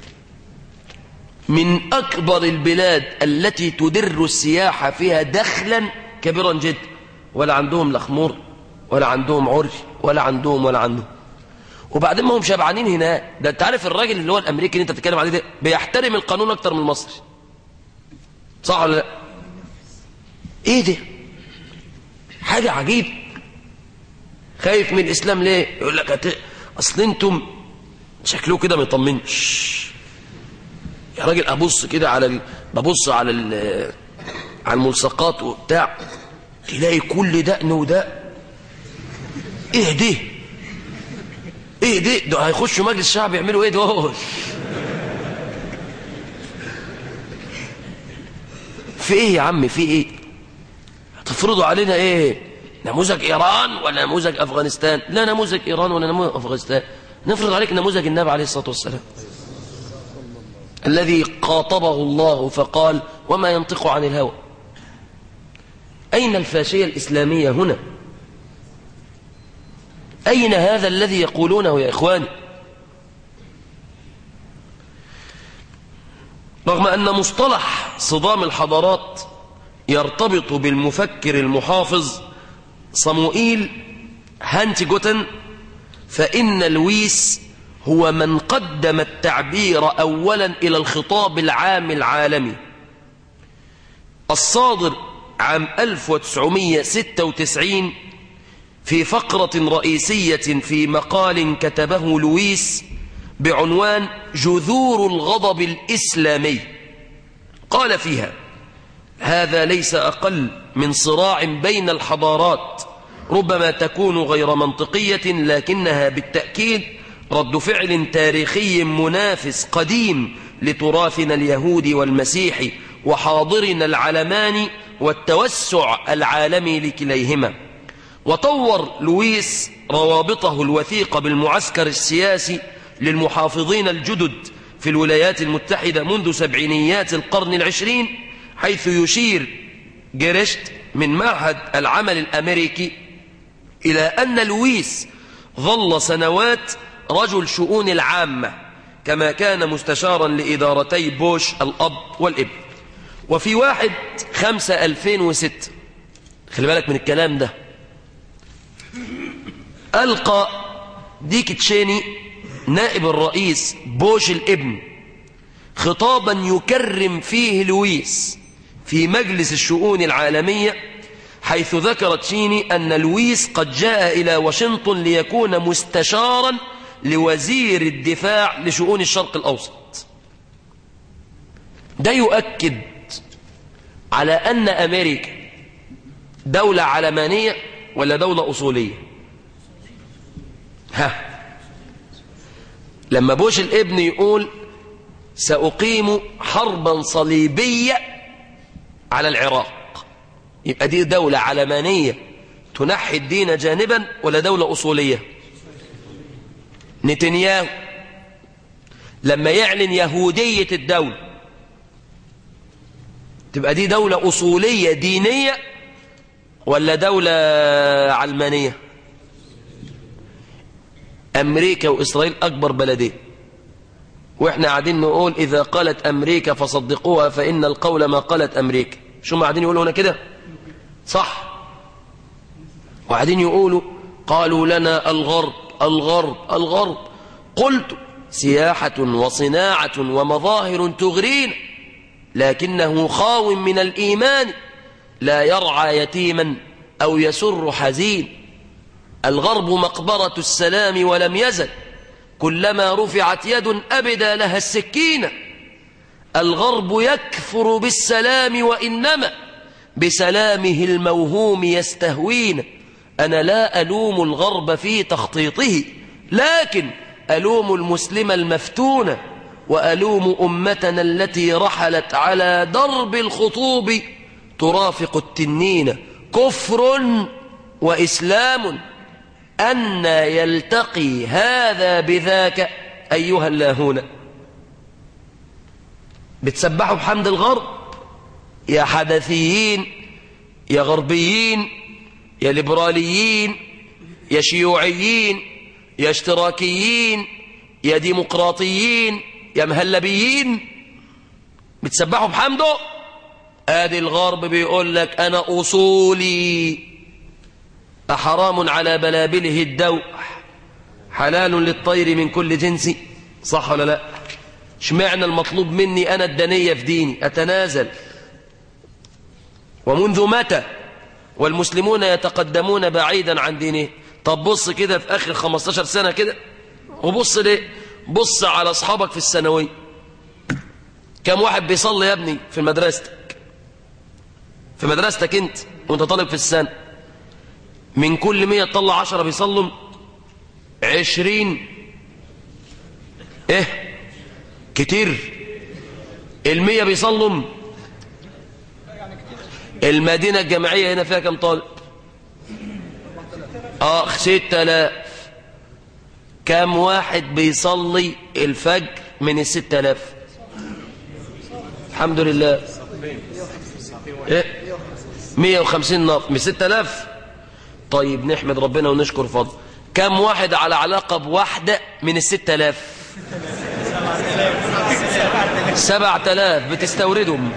من أكبر البلاد التي تدر السياحة فيها دخلا كبيرا جدا ولا عندهم لا خمور ولا عندهم عري ولا عندهم ولا عندهم وبعدين ما هم شبعانين هناك ده انت عارف الراجل اللي هو الامريكي اللي انت بتتكلم عليه ده بيحترم القانون اكتر من المصري صح ولا لا ايه ده حاجة عجيب خايف من الاسلام ليه يقول لك هت... اصل انتم شكله كده ما يطمنش يا راجل ابص كده على ال... ببص على ال... على الملصقات وبتاع تلاقي كل دقن ودق ايه ده ايه ده ده هيخشوا مجلس الشعب يعملوا ايه دول في ايه يا عم في ايه هتفرضوا علينا ايه نموذج ايران ولا نموذج افغانستان لا نموذج ايران ولا نموذج افغانستان نفرض عليك نموذج النبي عليه الصلاه والسلام الذي قاطبه الله فقال وما ينطق عن الهوى اين الفاشيه الاسلاميه هنا أين هذا الذي يقولونه يا إخواني رغم أن مصطلح صدام الحضارات يرتبط بالمفكر المحافظ صموئيل هانتي جوتن فإن لويس هو من قدم التعبير أولا إلى الخطاب العام العالمي الصادر عام 1996 في فقرة رئيسية في مقال كتبه لويس بعنوان جذور الغضب الإسلامي قال فيها هذا ليس أقل من صراع بين الحضارات ربما تكون غير منطقية لكنها بالتأكيد رد فعل تاريخي منافس قديم لتراثنا اليهودي والمسيحي وحاضرنا العلماني والتوسع العالمي لكليهما وطور لويس روابطه الوثيقة بالمعسكر السياسي للمحافظين الجدد في الولايات المتحدة منذ سبعينيات القرن العشرين حيث يشير جيرشت من معهد العمل الأمريكي إلى أن لويس ظل سنوات رجل شؤون العامة كما كان مستشارا لإدارتي بوش الأب والابن وفي واحد خمسة ألفين وستة خلي بالك من الكلام ده ألقى ديك تشيني نائب الرئيس بوش الابن خطابا يكرم فيه لويس في مجلس الشؤون العالمية حيث ذكر تشيني أن لويس قد جاء إلى واشنطن ليكون مستشارا لوزير الدفاع لشؤون الشرق الأوسط ده يؤكد على أن أمريكا دولة علمانية ولا دولة أصولية ها لما بوش الابن يقول سأقيم حربا صليبية على العراق يبقى دي دولة علمانية تنحي الدين جانبا ولا دولة أصولية نتنياهو لما يعلن يهودية الدولة تبقى دي دولة أصولية دينية ولا دولة علمانية أمريكا وإسرائيل أكبر بلدين وإحنا قاعدين نقول إذا قالت أمريكا فصدقوها فإن القول ما قالت أمريكا شو ما قاعدين يقولوا هنا كده صح وقاعدين يقولوا قالوا لنا الغرب الغرب الغرب قلت سياحة وصناعة ومظاهر تغرين لكنه خاو من الإيمان لا يرعى يتيما أو يسر حزين الغرب مقبرة السلام ولم يزل كلما رفعت يد أبدا لها السكينة الغرب يكفر بالسلام وإنما بسلامه الموهوم يستهوين أنا لا ألوم الغرب في تخطيطه لكن ألوم المسلم المفتون وألوم أمتنا التي رحلت على درب الخطوب ترافق التنين كفر وإسلام أن يلتقي هذا بذاك أيها اللاهون بتسبحوا بحمد الغرب يا حدثيين يا غربيين يا ليبراليين يا شيوعيين يا اشتراكيين يا ديمقراطيين يا مهلبيين بتسبحوا بحمده ادي الغرب بيقول لك انا اصولي أحرام على بلابله الدوح حلال للطير من كل جنس صح ولا لا اشمعنى المطلوب مني أنا الدنية في ديني أتنازل ومنذ متى والمسلمون يتقدمون بعيدا عن دينه طب بص كده في آخر 15 سنة كده وبص ليه بص على أصحابك في الثانوية كم واحد بيصلي يا ابني في مدرستك في مدرستك انت وانت طالب في السنة من كل مية تطلع عشرة بيصلوا عشرين ايه كتير المية بيصلوا المدينة الجامعية هنا فيها كم طالب اه ستة آلاف كم واحد بيصلي الفجر من الستة آلاف الحمد لله ايه مية وخمسين نفر من ستة آلاف طيب نحمد ربنا ونشكر فضل كم واحد على علاقة بواحدة من الستة آلاف سبعة آلاف بتستوردهم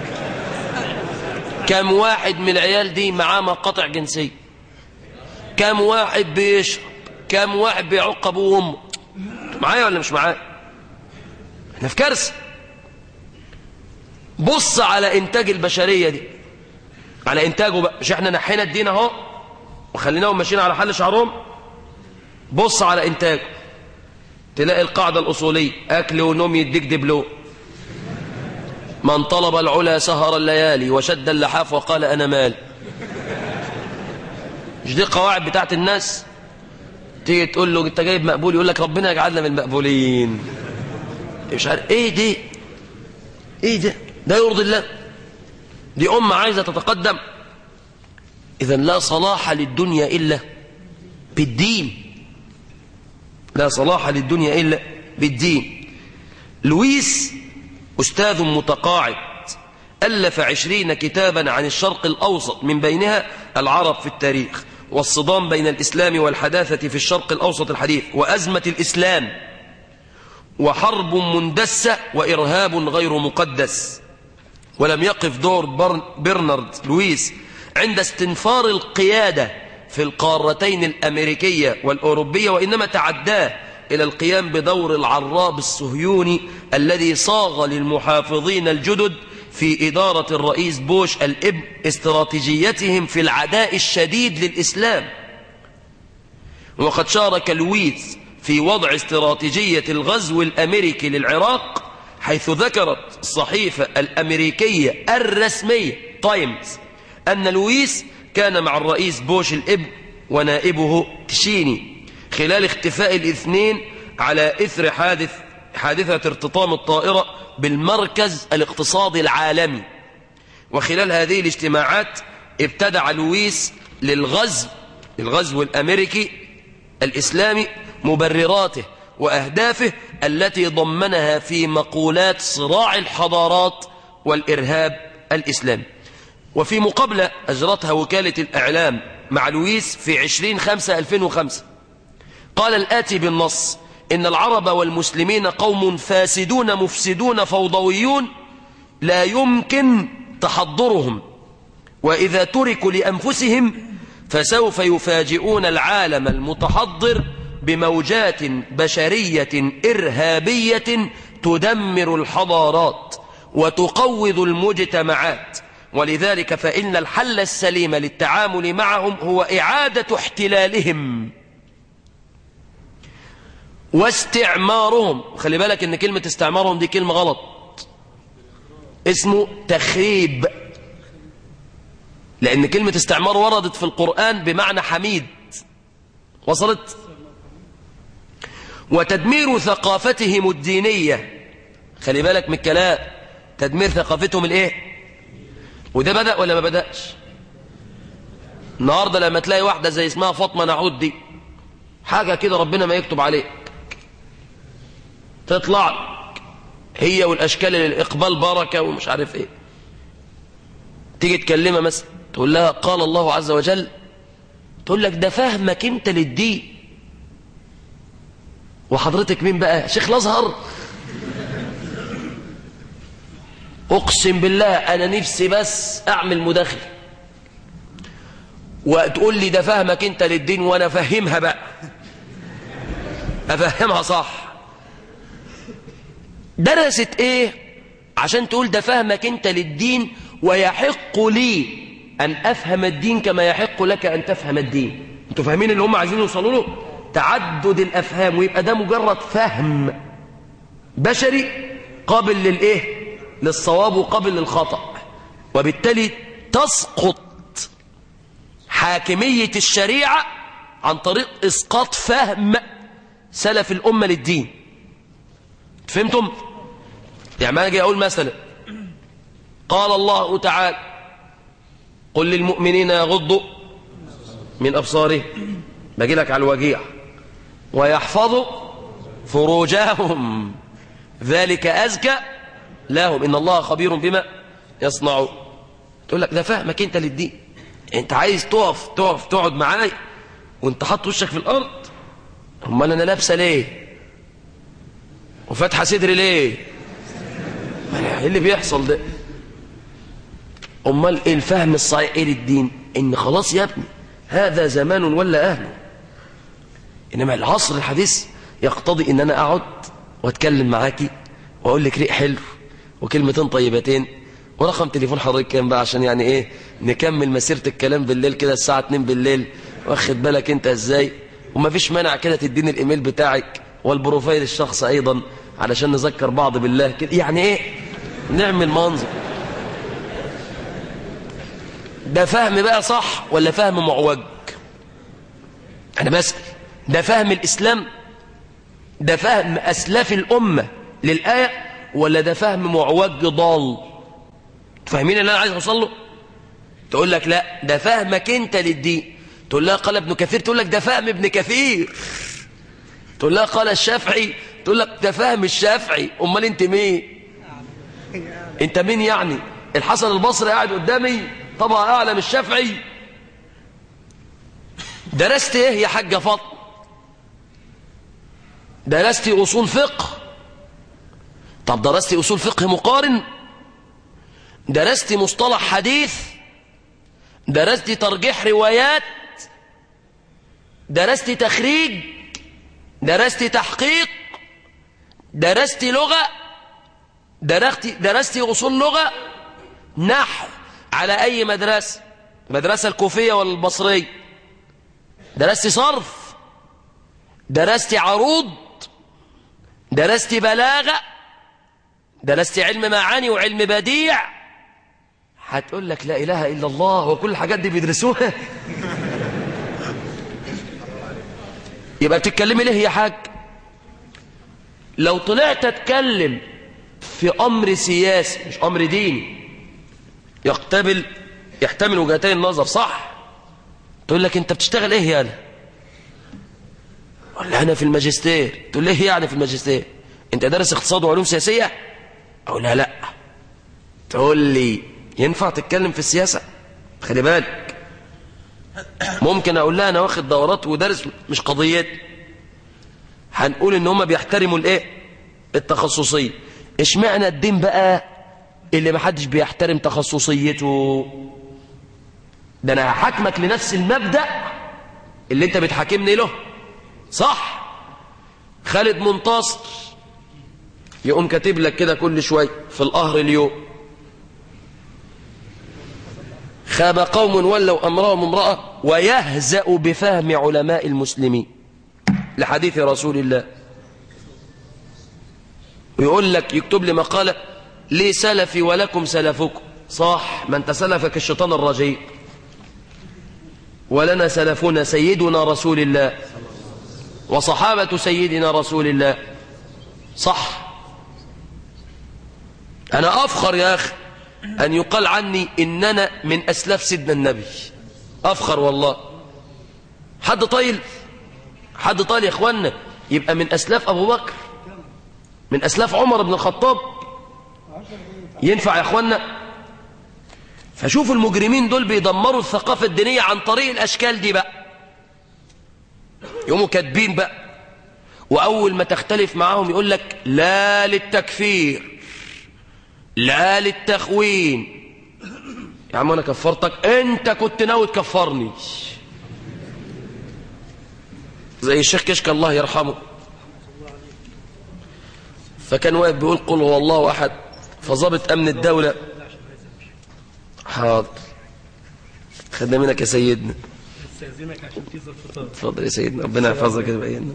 كم واحد من العيال دي معاه مقاطع جنسية كم واحد بيشرب كم واحد بيعق ابوه وامه معايا ولا مش معايا احنا في كارثه بص على انتاج البشريه دي على انتاجه بقى مش احنا نحينا الدين اهو وخليناهم ماشيين على حل شعرهم بص على انتاجه تلاقي القاعده الاصوليه اكل ونوم يديك دبلو من طلب العلا سهر الليالي وشد اللحاف وقال انا مال مش دي القواعد بتاعت الناس تيجي تقول له انت جايب مقبول يقول لك ربنا يجعلنا من المقبولين مش عارف ايه دي ايه ده ده يرضي الله دي امه عايزه تتقدم اذا لا صلاح للدنيا الا بالدين لا صلاح للدنيا الا بالدين لويس استاذ متقاعد ألف عشرين كتابا عن الشرق الأوسط من بينها العرب في التاريخ والصدام بين الإسلام والحداثة في الشرق الأوسط الحديث وأزمة الإسلام وحرب مندسة وإرهاب غير مقدس ولم يقف دور برنارد لويس عند استنفار القيادة في القارتين الأمريكية والأوروبية وإنما تعداه إلى القيام بدور العراب الصهيوني الذي صاغ للمحافظين الجدد في إدارة الرئيس بوش الإبن استراتيجيتهم في العداء الشديد للإسلام وقد شارك لويس في وضع استراتيجية الغزو الأمريكي للعراق حيث ذكرت الصحيفة الأمريكية الرسمية تايمز أن لويس كان مع الرئيس بوش الإبن ونائبه تشيني خلال اختفاء الاثنين على إثر حادث حادثة ارتطام الطائرة بالمركز الاقتصادي العالمي وخلال هذه الاجتماعات ابتدع لويس للغزو الغزو الأمريكي الإسلامي مبرراته وأهدافه التي ضمنها في مقولات صراع الحضارات والإرهاب الإسلامي وفي مقابلة أجرتها وكالة الإعلام مع لويس في 20 5 2005 قال الآتي بالنص إن العرب والمسلمين قوم فاسدون مفسدون فوضويون لا يمكن تحضرهم وإذا تركوا لأنفسهم فسوف يفاجئون العالم المتحضر بموجات بشرية إرهابية تدمر الحضارات وتقوض المجتمعات ولذلك فإن الحل السليم للتعامل معهم هو إعادة احتلالهم واستعمارهم خلي بالك ان كلمة استعمارهم دي كلمة غلط اسمه تخريب لأن كلمة استعمار وردت في القرآن بمعنى حميد وصلت وتدمير ثقافتهم الدينية خلي بالك من الكلام تدمير ثقافتهم الايه وده بدأ ولا ما بدأش النهاردة لما تلاقي واحدة زي اسمها فاطمة نعود دي حاجة كده ربنا ما يكتب عليك تطلع هي والأشكال الإقبال بركة ومش عارف ايه تيجي تكلمها مثلا تقول لها قال الله عز وجل تقول لك ده فهمك انت للدين وحضرتك مين بقى شيخ الازهر اقسم بالله انا نفسي بس اعمل مداخله وتقول لي ده فهمك انت للدين وانا افهمها بقى افهمها صح درست ايه عشان تقول ده فهمك انت للدين ويحق لي ان افهم الدين كما يحق لك ان تفهم الدين انتوا فاهمين اللي هم عايزين يوصلوا له تعدد الافهام ويبقى ده مجرد فهم بشري قابل للايه للصواب وقابل للخطأ وبالتالي تسقط حاكمية الشريعة عن طريق اسقاط فهم سلف الامه للدين فهمتم يعني ما اجي اقول مثلا قال الله تعالى قل للمؤمنين يغضوا من ابصارهم باجي لك على الوجيع ويحفظوا فروجهم ذلك ازكى لهم ان الله خبير بما يصنعون تقول لك ده فهمك انت للدين انت عايز تقف تقف تقعد معايا وانت حاطط وشك في الارض امال انا لابسه ليه وفاتحه صدري ليه ايه اللي بيحصل ده امال ايه الفهم الصحيح ايه للدين ان خلاص يا ابني هذا زمان ولا اهله انما العصر الحديث يقتضي ان انا اقعد واتكلم معاكي واقول لك ريق حلو وكلمتين طيبتين ورقم تليفون حضرتك كام بقى عشان يعني ايه نكمل مسيره الكلام بالليل كده الساعه 2 بالليل واخد بالك انت ازاي وما فيش مانع كده تديني الايميل بتاعك والبروفايل الشخص ايضا علشان نذكر بعض بالله كده يعني ايه نعمل منظر ده فهم بقى صح ولا فهم معوج انا بسأل ده فهم الاسلام ده فهم اسلاف الامة للآية ولا ده فهم معوج ضال فاهمين اللي انا عايز اوصل له تقول لك لا ده فهمك انت للدين تقول لها قال ابن كثير تقول لك ده فهم ابن كثير تقول لها قال الشافعي تقول لك ده فهم الشافعي امال انت مين انت مين يعني الحسن البصري قاعد قدامي طبعا اعلم الشافعي درست ايه يا حاجه فاطمه درستي اصول فقه طب درستي اصول فقه مقارن درست مصطلح حديث درست ترجيح روايات درست تخريج درست تحقيق درست لغة درست, درست أصول لغة نحو على أي مدرسة مدرسة الكوفية ولا البصرية درست صرف درست عروض درست بلاغة درست علم معاني وعلم بديع هتقول لك لا إله إلا الله وكل الحاجات دي بيدرسوها يبقى بتتكلمي ليه يا حاج لو طلعت اتكلم في امر سياسي مش امر ديني يقتبل يحتمل وجهتين النظر صح تقول لك انت بتشتغل ايه يالا ولا انا في الماجستير تقول ليه يعني في الماجستير انت دارس اقتصاد وعلوم سياسيه اقول لها لا تقول لي ينفع تتكلم في السياسه خلي بالك ممكن اقول لها انا واخد دورات ودرس مش قضيتي هنقول ان هم بيحترموا الايه التخصصيه اشمعنى الدين بقى اللي محدش بيحترم تخصصيته ده انا هحاكمك لنفس المبدا اللي انت بتحاكمني له صح خالد منتصر يقوم كاتب لك كده كل شويه في القهر اليوم خاب قوم ولوا أمرهم امرأة ويهزأ بفهم علماء المسلمين لحديث رسول الله ويقول لك يكتب لي مقالة لي سلفي ولكم سلفكم صح ما انت سلفك الشيطان الرجيم ولنا سلفنا سيدنا رسول الله وصحابة سيدنا رسول الله صح أنا أفخر يا أخي أن يقال عني إننا من أسلاف سيدنا النبي أفخر والله حد طايل حد طايل يا إخوانا يبقى من أسلاف أبو بكر من أسلاف عمر بن الخطاب ينفع يا إخوانا فشوفوا المجرمين دول بيدمروا الثقافة الدينية عن طريق الأشكال دي بقى يقوموا كاتبين بقى وأول ما تختلف معاهم يقول لك لا للتكفير لا للتخوين يا عم انا كفرتك انت كنت ناوي تكفرني زي الشيخ كشك الله يرحمه فكان واقف بيقول قل هو الله احد فظابط امن الدوله حاضر خدنا منك يا سيدنا استاذنك عشان تيجي الفطار اتفضل يا سيدنا ربنا يحفظك كده بينا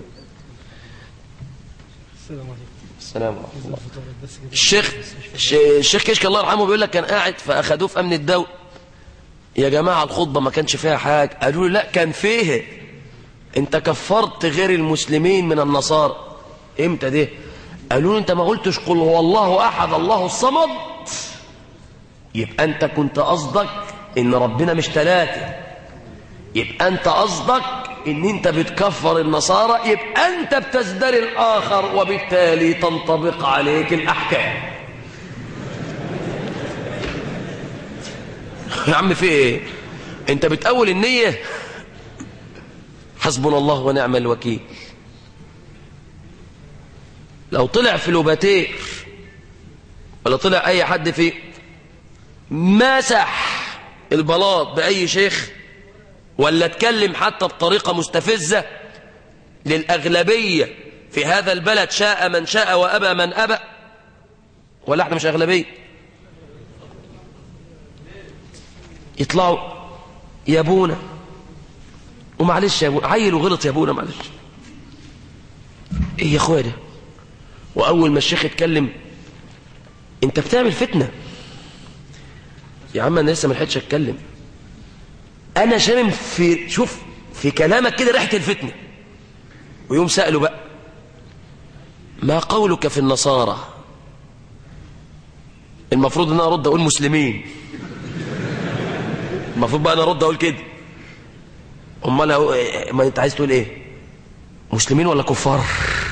السلام عليكم السلام ورحمه الله الفطار بس كده الشيخ الش- الشيخ كشك الله يرحمه بيقول لك كان قاعد فاخدوه في امن الدوله يا جماعه الخطبه ما كانش فيها حاجه قالوا له لا كان فيه انت كفرت غير المسلمين من النصارى امتى ده قالوا له انت ما قلتش قل هو الله احد الله الصمد يبقى انت كنت قصدك ان ربنا مش ثلاثه يبقى انت قصدك ان انت بتكفر النصارى يبقى انت بتزدري الاخر وبالتالي تنطبق عليك الاحكام يا عم في ايه انت بتأول النية حسبنا الله ونعم الوكيل لو طلع في لوباتير ولا طلع اي حد في مسح البلاط باي شيخ ولا اتكلم حتى بطريقة مستفزة للأغلبية في هذا البلد شاء من شاء وأبى من أبى ولا احنا مش أغلبية يطلعوا يا ابونا ومعلش يا ابونا عيل وغلط يا ابونا معلش ايه يا اخويا ده واول ما الشيخ يتكلم انت بتعمل فتنه يا عم انا لسه ما لحقتش اتكلم انا شامم في شوف في كلامك كده ريحه الفتنه ويوم ساله بقى ما قولك في النصارى المفروض ان انا ارد اقول مسلمين المفروض بقى انا ارد اقول كده امال أقول- ما انت عايز تقول ايه مسلمين ولا كفار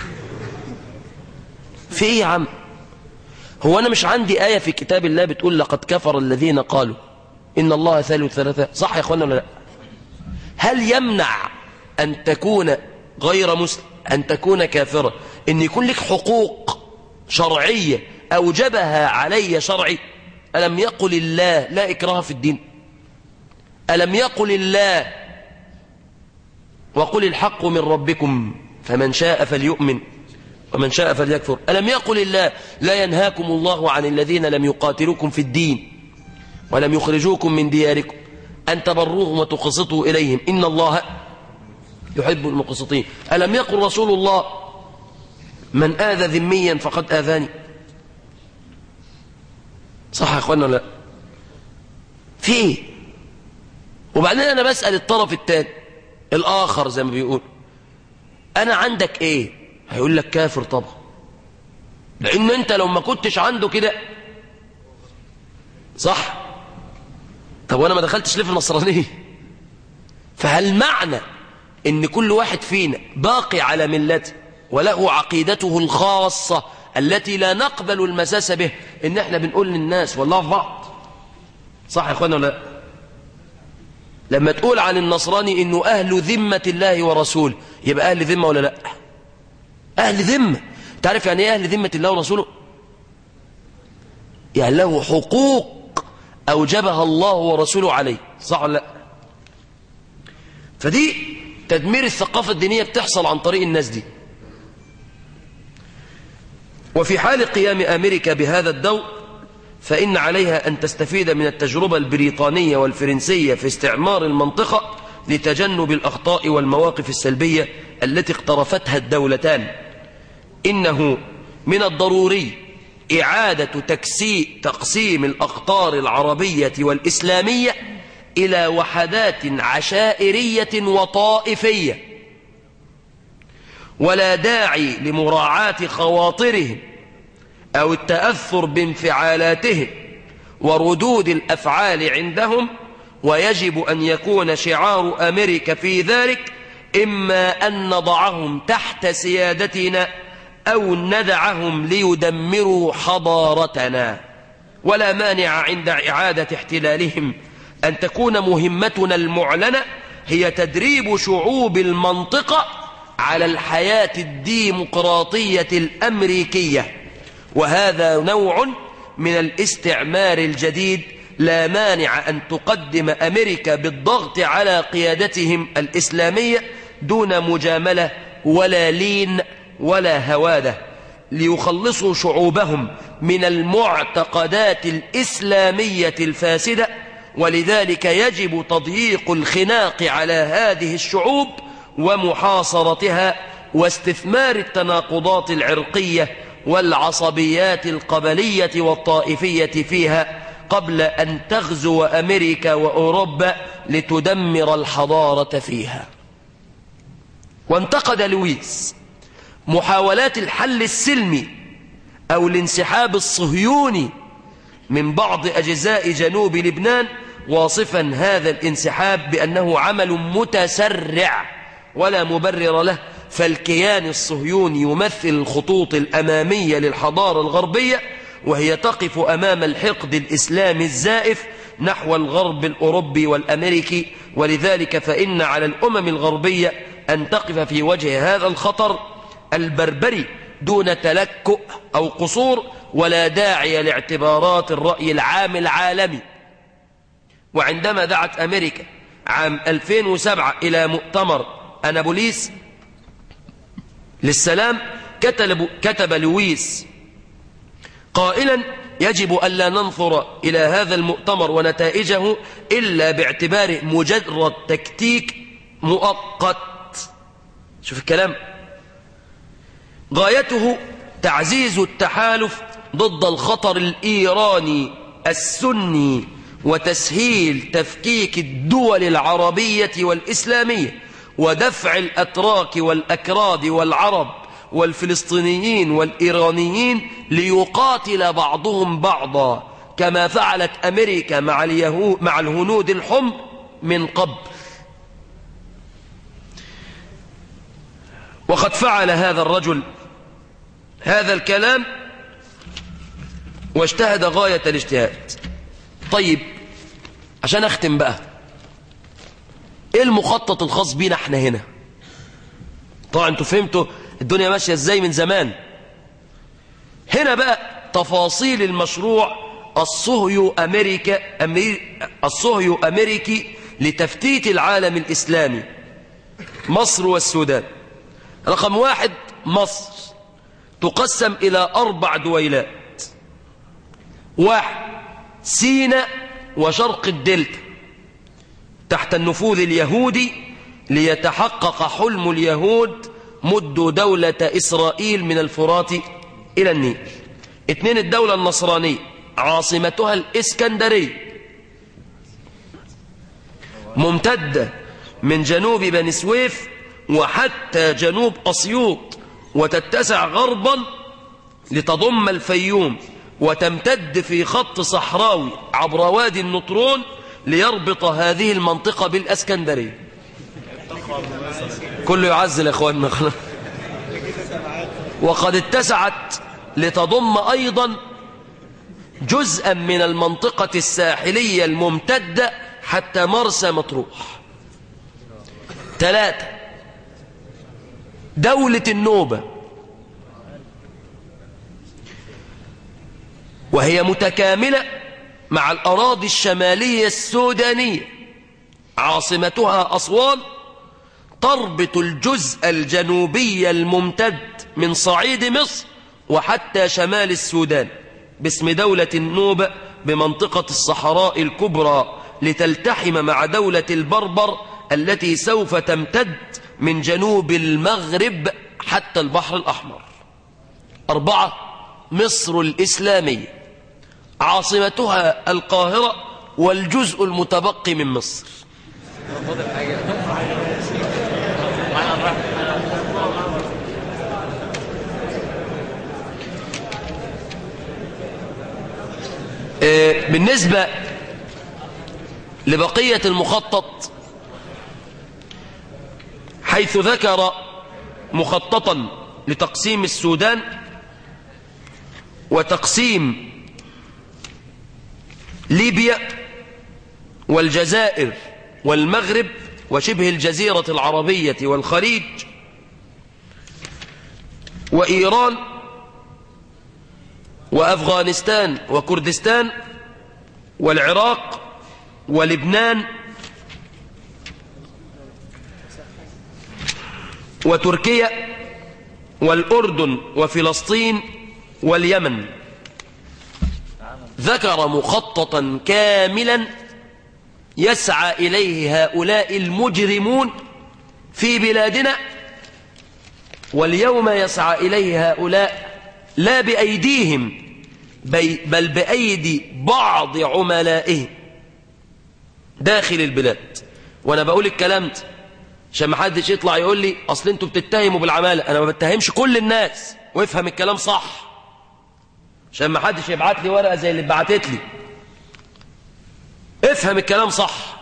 في ايه يا عم هو انا مش عندي ايه في كتاب الله بتقول لقد كفر الذين قالوا ان الله ثالث ثلاثه صح يا اخوانا ولا لا هل يمنع ان تكون غير مسلم ان تكون كافرا ان يكون لك حقوق شرعيه اوجبها علي شرعي ألم يقل الله لا إكراه في الدين ألم يقل الله وقل الحق من ربكم فمن شاء فليؤمن ومن شاء فليكفر ألم يقل الله لا ينهاكم الله عن الذين لم يقاتلوكم في الدين ولم يخرجوكم من دياركم أن تبروهم وتقسطوا إليهم إن الله يحب المقسطين ألم يقل رسول الله من آذى ذميا فقد آذاني صح يا أخوانا لا في إيه وبعدين أنا بسأل الطرف الثاني الآخر زي ما بيقول أنا عندك إيه هيقول لك كافر طبعا لأن أنت لو ما كنتش عنده كده صح طب وأنا ما دخلتش ليه في النصرانية فهل معنى ان كل واحد فينا باقي على ملته وله عقيدته الخاصة التي لا نقبل المساس به ان احنا بنقول للناس والله في بعض صح يا اخوانا ولا لا لما تقول عن النصراني انه اهل ذمة الله ورسوله يبقى اهل ذمة ولا لا اهل ذمة تعرف يعني ايه اهل ذمة الله ورسوله يعني له حقوق اوجبها الله ورسوله عليه صح ولا لا فدي تدمير الثقافة الدينية بتحصل عن طريق الناس دي وفي حال قيام أمريكا بهذا الدور فإن عليها أن تستفيد من التجربة البريطانية والفرنسية في استعمار المنطقة لتجنب الأخطاء والمواقف السلبية التي اقترفتها الدولتان إنه من الضروري إعادة تكسي تقسيم الأقطار العربية والإسلامية إلى وحدات عشائرية وطائفية ولا داعي لمراعاة خواطرهم أو التأثر بانفعالاتهم وردود الأفعال عندهم ويجب أن يكون شعار أمريكا في ذلك إما أن نضعهم تحت سيادتنا أو ندعهم ليدمروا حضارتنا ولا مانع عند إعادة احتلالهم أن تكون مهمتنا المعلنة هي تدريب شعوب المنطقة على الحياة الديمقراطية الأمريكية وهذا نوع من الاستعمار الجديد لا مانع أن تقدم أمريكا بالضغط على قيادتهم الإسلامية دون مجاملة ولا لين ولا هوادة ليخلصوا شعوبهم من المعتقدات الإسلامية الفاسدة ولذلك يجب تضييق الخناق على هذه الشعوب ومحاصرتها واستثمار التناقضات العرقية والعصبيات القبلية والطائفية فيها قبل أن تغزو أمريكا وأوروبا لتدمر الحضارة فيها وانتقد لويس محاولات الحل السلمي أو الانسحاب الصهيوني من بعض أجزاء جنوب لبنان واصفا هذا الانسحاب بأنه عمل متسرع ولا مبرر له فالكيان الصهيوني يمثل الخطوط الأمامية للحضارة الغربية وهي تقف أمام الحقد الإسلامي الزائف نحو الغرب الأوروبي والأمريكي ولذلك فإن على الأمم الغربية أن تقف في وجه هذا الخطر البربري دون تلكؤ أو قصور ولا داعي لاعتبارات الرأي العام العالمي وعندما دعت أمريكا عام 2007 إلى مؤتمر أنابوليس للسلام كتب, كتب لويس قائلا يجب ألا ننظر إلى هذا المؤتمر ونتائجه إلا باعتباره مجرد تكتيك مؤقت شوف الكلام غايته تعزيز التحالف ضد الخطر الإيراني السني وتسهيل تفكيك الدول العربية والإسلامية ودفع الأتراك والأكراد والعرب والفلسطينيين والإيرانيين ليقاتل بعضهم بعضا كما فعلت أمريكا مع, اليهود مع الهنود الحمر من قبل وقد فعل هذا الرجل هذا الكلام واجتهد غاية الاجتهاد طيب عشان اختم بقى ايه المخطط الخاص بينا احنا هنا طبعا انتوا فهمتوا الدنيا ماشية ازاي من زمان هنا بقى تفاصيل المشروع الصهيو أمريكا أمير الصهيو أمريكي لتفتيت العالم الإسلامي مصر والسودان رقم واحد مصر تقسم إلى أربع دويلات واحد سيناء وشرق الدلتا تحت النفوذ اليهودي ليتحقق حلم اليهود مدوا دولة إسرائيل من الفرات إلى النيل اثنين الدولة النصرانية عاصمتها الإسكندرية ممتدة من جنوب بني سويف وحتى جنوب أسيوط وتتسع غربا لتضم الفيوم وتمتد في خط صحراوي عبر وادي النطرون ليربط هذه المنطقة بالأسكندرية كله يعزل يا اخواننا وقد اتسعت لتضم أيضا جزءا من المنطقة الساحلية الممتدة حتى مرسى مطروح ثلاثة دولة النوبة وهي متكاملة مع الأراضي الشمالية السودانية عاصمتها أسوان تربط الجزء الجنوبي الممتد من صعيد مصر وحتى شمال السودان باسم دولة النوبة بمنطقة الصحراء الكبرى لتلتحم مع دولة البربر التي سوف تمتد من جنوب المغرب حتى البحر الأحمر أربعة مصر الإسلامية عاصمتها القاهرة والجزء المتبقي من مصر بالنسبة لبقية المخطط حيث ذكر مخططا لتقسيم السودان وتقسيم ليبيا والجزائر والمغرب وشبه الجزيرة العربية والخليج وإيران وأفغانستان وكردستان والعراق ولبنان وتركيا والأردن وفلسطين واليمن ذكر مخططا كاملا يسعى إليه هؤلاء المجرمون في بلادنا واليوم يسعى إليه هؤلاء لا بأيديهم بل بأيدي بعض عملائهم داخل البلاد وأنا بقول الكلام ده عشان ما حدش يطلع يقول لي أصل أنتوا بتتهموا بالعمالة أنا ما بتهمش كل الناس وافهم الكلام صح عشان ما حدش يبعت لي ورقة زي اللي بعتت لي افهم الكلام صح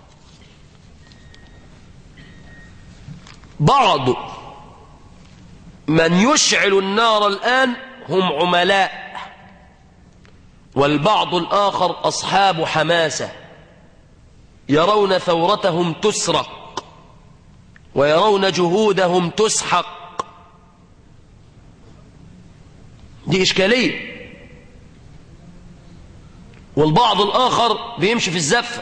بعض من يشعل النار الآن هم عملاء والبعض الآخر أصحاب حماسة يرون ثورتهم تسرق ويرون جهودهم تسحق دي إشكالية والبعض الآخر بيمشي في الزفة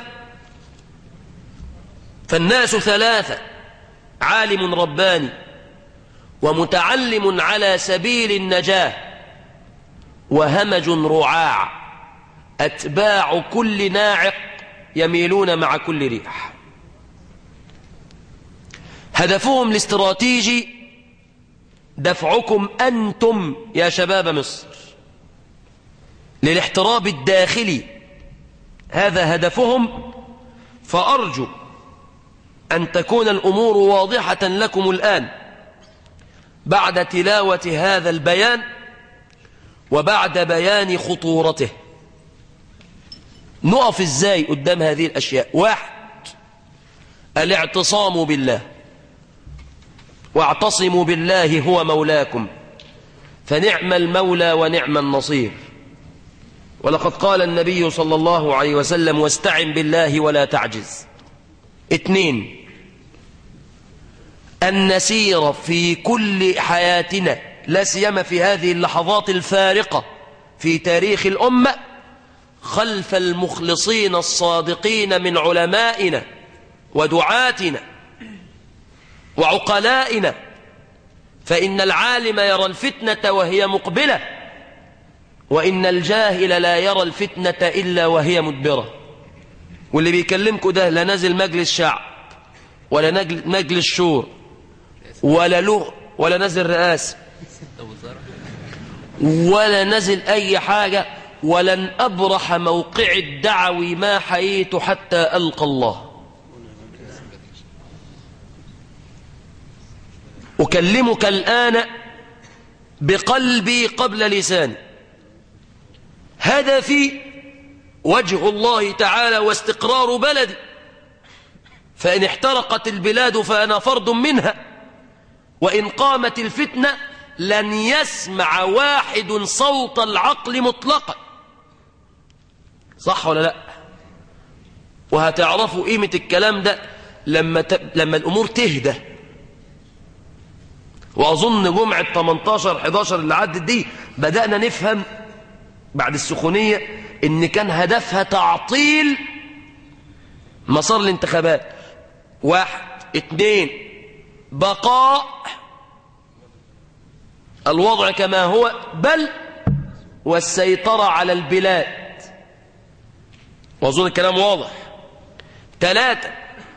فالناس ثلاثة عالم رباني ومتعلم على سبيل النجاة وهمج رعاع أتباع كل ناعق يميلون مع كل ريح هدفهم الاستراتيجي دفعكم أنتم يا شباب مصر للاحتراب الداخلي هذا هدفهم فأرجو أن تكون الأمور واضحة لكم الآن بعد تلاوة هذا البيان وبعد بيان خطورته نقف ازاي قدام هذه الأشياء واحد الاعتصام بالله واعتصموا بالله هو مولاكم فنعم المولى ونعم النصير ولقد قال النبي صلى الله عليه وسلم واستعن بالله ولا تعجز اثنين أن نسير في كل حياتنا لا سيما في هذه اللحظات الفارقة في تاريخ الأمة خلف المخلصين الصادقين من علمائنا ودعاتنا وعقلائنا فإن العالم يرى الفتنة وهي مقبلة وإن الجاهل لا يرى الفتنة إلا وهي مدبرة واللي بيكلمكم ده لا نازل مجلس شعب ولا نجل- مجلس شور ولا له ولا نازل رئاسة ولا نزل أي حاجة ولن أبرح موقع الدعوي ما حييت حتى ألقى الله أكلمك الآن بقلبي قبل لساني هدفي وجه الله تعالى واستقرار بلدي فإن احترقت البلاد فأنا فرد منها وإن قامت الفتنة لن يسمع واحد صوت العقل مطلقا صح ولا لا وهتعرفوا قيمة الكلام ده لما, ت... لما الأمور تهدى وأظن جمعة 18 11 اللي عدت دي بدأنا نفهم بعد السخونية إن كان هدفها تعطيل مسار الانتخابات واحد اتنين بقاء الوضع كما هو بل والسيطرة على البلاد وأظن الكلام واضح ثلاثة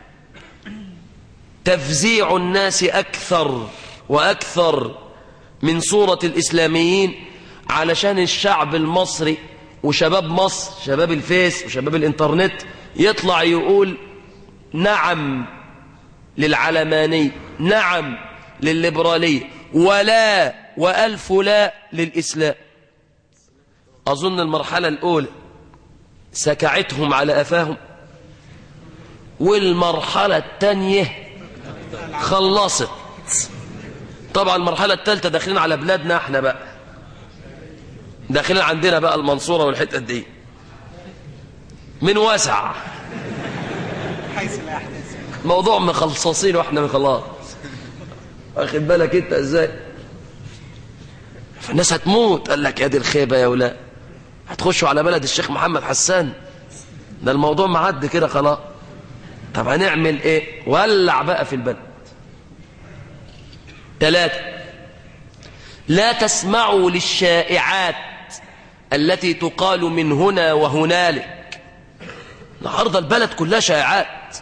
تفزيع الناس أكثر وأكثر من صورة الإسلاميين علشان الشعب المصري وشباب مصر شباب الفيس وشباب الإنترنت يطلع يقول نعم للعلمانية نعم للليبرالية ولا وألف لا للإسلام أظن المرحلة الأولى سكعتهم على أفاهم والمرحلة الثانية خلصت طبعا المرحلة الثالثة داخلين على بلادنا احنا بقى داخلين عندنا بقى المنصورة والحتة دي من واسع حيث الأحداث موضوع مخلصصين واحنا من خلاص واخد بالك انت ازاي فالناس هتموت قال لك يا دي الخيبة يا ولا هتخشوا على بلد الشيخ محمد حسان ده الموضوع معدي كده خلاص طب هنعمل ايه ولع بقى في البلد ثلاثة لا تسمعوا للشائعات التي تقال من هنا وهنالك النهارده البلد كلها شائعات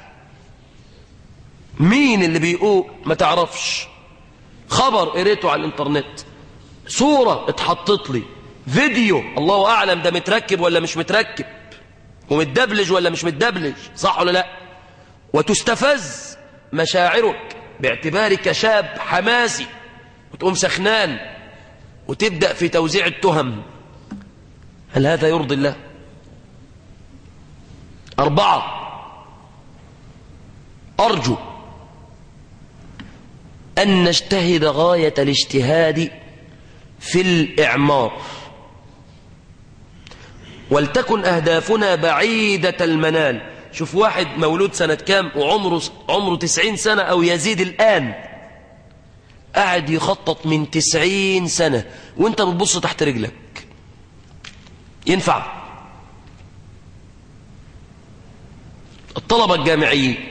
مين اللي بيقول ما تعرفش خبر قريته على الانترنت صورة اتحطت لي فيديو الله أعلم ده متركب ولا مش متركب ومتدبلج ولا مش متدبلج صح ولا لا وتستفز مشاعرك باعتبارك شاب حماسي وتقوم سخنان وتبدأ في توزيع التهم هل هذا يرضي الله أربعة أرجو أن نجتهد غاية الاجتهاد في الإعمار ولتكن أهدافنا بعيدة المنال شوف واحد مولود سنة كام وعمره عمره تسعين سنة أو يزيد الآن قاعد يخطط من تسعين سنة وانت بتبص تحت رجلك ينفع الطلبة الجامعيين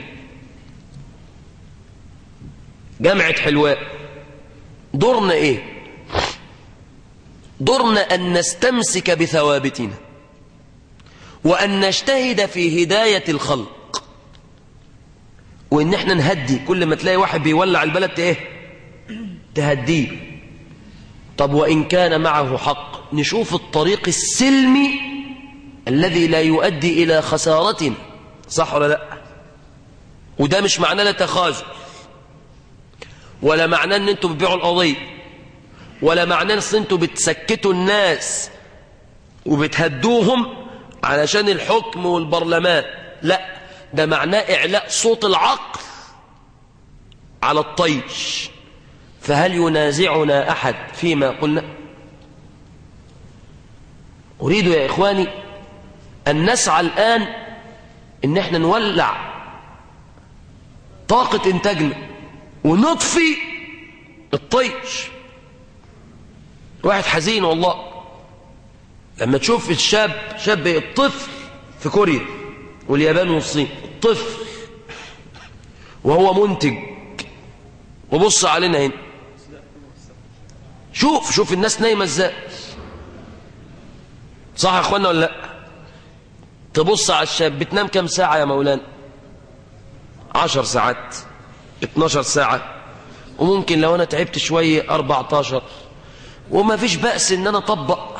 جامعة حلوان دورنا ايه دورنا ان نستمسك بثوابتنا وان نجتهد في هداية الخلق وان احنا نهدي كل ما تلاقي واحد بيولع البلد ايه تهديه طب وان كان معه حق نشوف الطريق السلمي الذي لا يؤدي الى خسارتنا صح ولا لا وده مش معناه لا تخاذل ولا معناه ان انتوا بتبيعوا القضيه ولا معناه ان انتوا بتسكتوا الناس وبتهدوهم علشان الحكم والبرلمان لا ده معناه اعلاء صوت العقل على الطيش فهل ينازعنا احد فيما قلنا اريد يا اخواني ان نسعى الان ان احنا نولع طاقه انتاجنا ونطفي الطيش واحد حزين والله لما تشوف الشاب شاب الطفل في كوريا واليابان والصين الطفل وهو منتج وبص علينا هنا شوف شوف الناس نايمة ازاي صح يا اخوانا ولا لا تبص على الشاب بتنام كم ساعة يا مولانا عشر ساعات اتناشر ساعة وممكن لو انا تعبت شوية اربعتاشر وما فيش بأس ان انا اطبق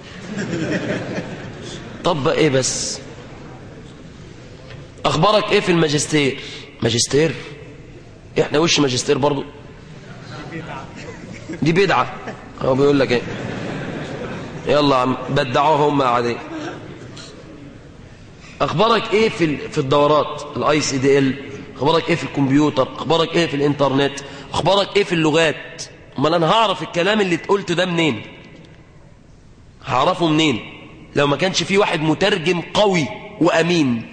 طبق ايه بس اخبارك ايه في الماجستير ماجستير احنا وش ماجستير برضو دي بدعة هو بيقول لك ايه يلا عم بدعوها هم عادي اخبارك ايه في في الدورات الاي سي دي ال اخبارك ايه في الكمبيوتر اخبارك ايه في الانترنت اخبارك ايه في اللغات امال انا هعرف الكلام اللي قلته ده منين هعرفه منين لو ما كانش في واحد مترجم قوي وامين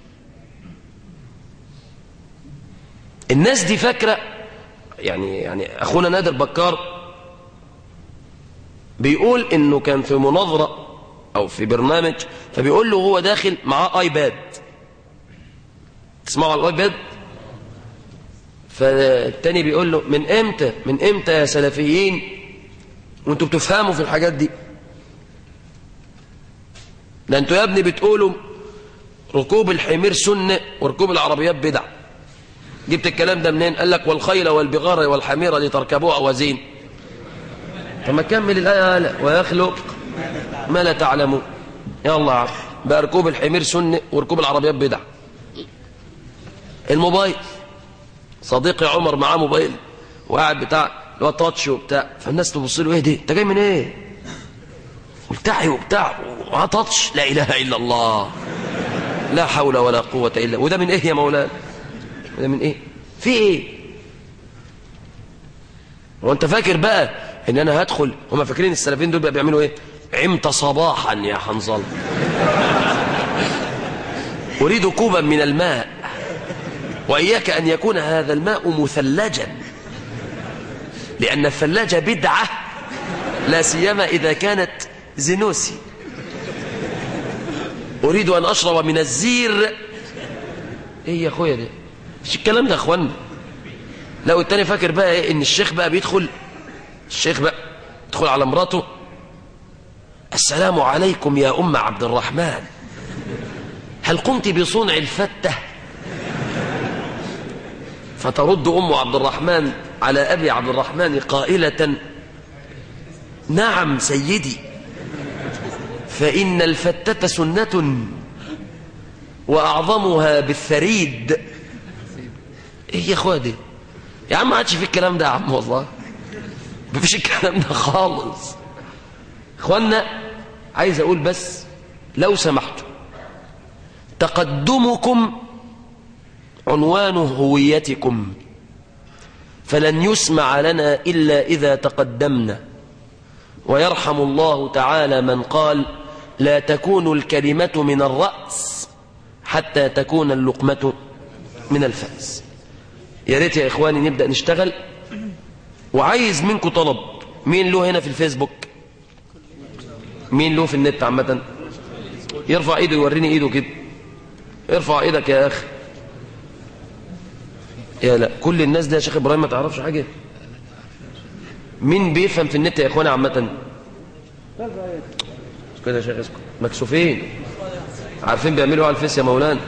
الناس دي فاكره يعني يعني اخونا نادر بكار بيقول انه كان في مناظره او في برنامج فبيقول له هو داخل معاه ايباد تسمعوا على الايباد فالتاني بيقول له من امتى من امتى يا سلفيين وانتوا بتفهموا في الحاجات دي ده انتوا يا ابني بتقولوا ركوب الحمير سنة وركوب العربيات بدع جبت الكلام ده منين قال لك والخيل والبغار والحمير لتركبوها وزين فما كمل الآية قال ويخلق ما لا تعلمون يلا عم بقى ركوب الحمير سنة وركوب العربيات بدع الموبايل صديقي عمر معاه موبايل وقاعد بتاع اللي هو تاتش وبتاع فالناس تبص له ايه دي انت جاي من ايه والتعي وبتاع ومعاه تاتش لا اله الا الله لا حول ولا قوه الا وده من ايه يا مولانا وده من ايه في ايه هو انت فاكر بقى ان انا هدخل هما فاكرين السلفيين دول بقى بيعملوا ايه عمت صباحا يا حنظل اريد كوبا من الماء وإياك أن يكون هذا الماء مثلجا لأن الثلاجة بدعة لا سيما إذا كانت زنوسي أريد أن أشرب من الزير إيه يا أخويا ده مش الكلام ده يا أخوانا لو التاني فاكر بقى إيه إن الشيخ بقى بيدخل الشيخ بقى يدخل على مراته السلام عليكم يا أم عبد الرحمن هل قمت بصنع الفتة فترد أم عبد الرحمن على أبي عبد الرحمن قائلة نعم سيدي فإن الفتة سنة وأعظمها بالثريد إيه يا أخوة يا عم ما عادش في الكلام ده يا عم والله ما فيش الكلام ده خالص اخوانا عايز اقول بس لو سمحتوا تقدمكم عنوان هويتكم فلن يسمع لنا إلا إذا تقدمنا ويرحم الله تعالى من قال لا تكون الكلمة من الرأس حتى تكون اللقمة من الفأس يا ريت يا إخواني نبدأ نشتغل وعايز منكم طلب مين له هنا في الفيسبوك مين له في النت عامة يرفع ايده يوريني ايده كده ارفع ايدك يا اخي يا لا كل الناس دي يا شيخ ابراهيم ما تعرفش حاجه مين بيفهم في النت يا اخوانا عامه كده يا شيخ اسكت مكسوفين عارفين بيعملوا على الفيس يا مولانا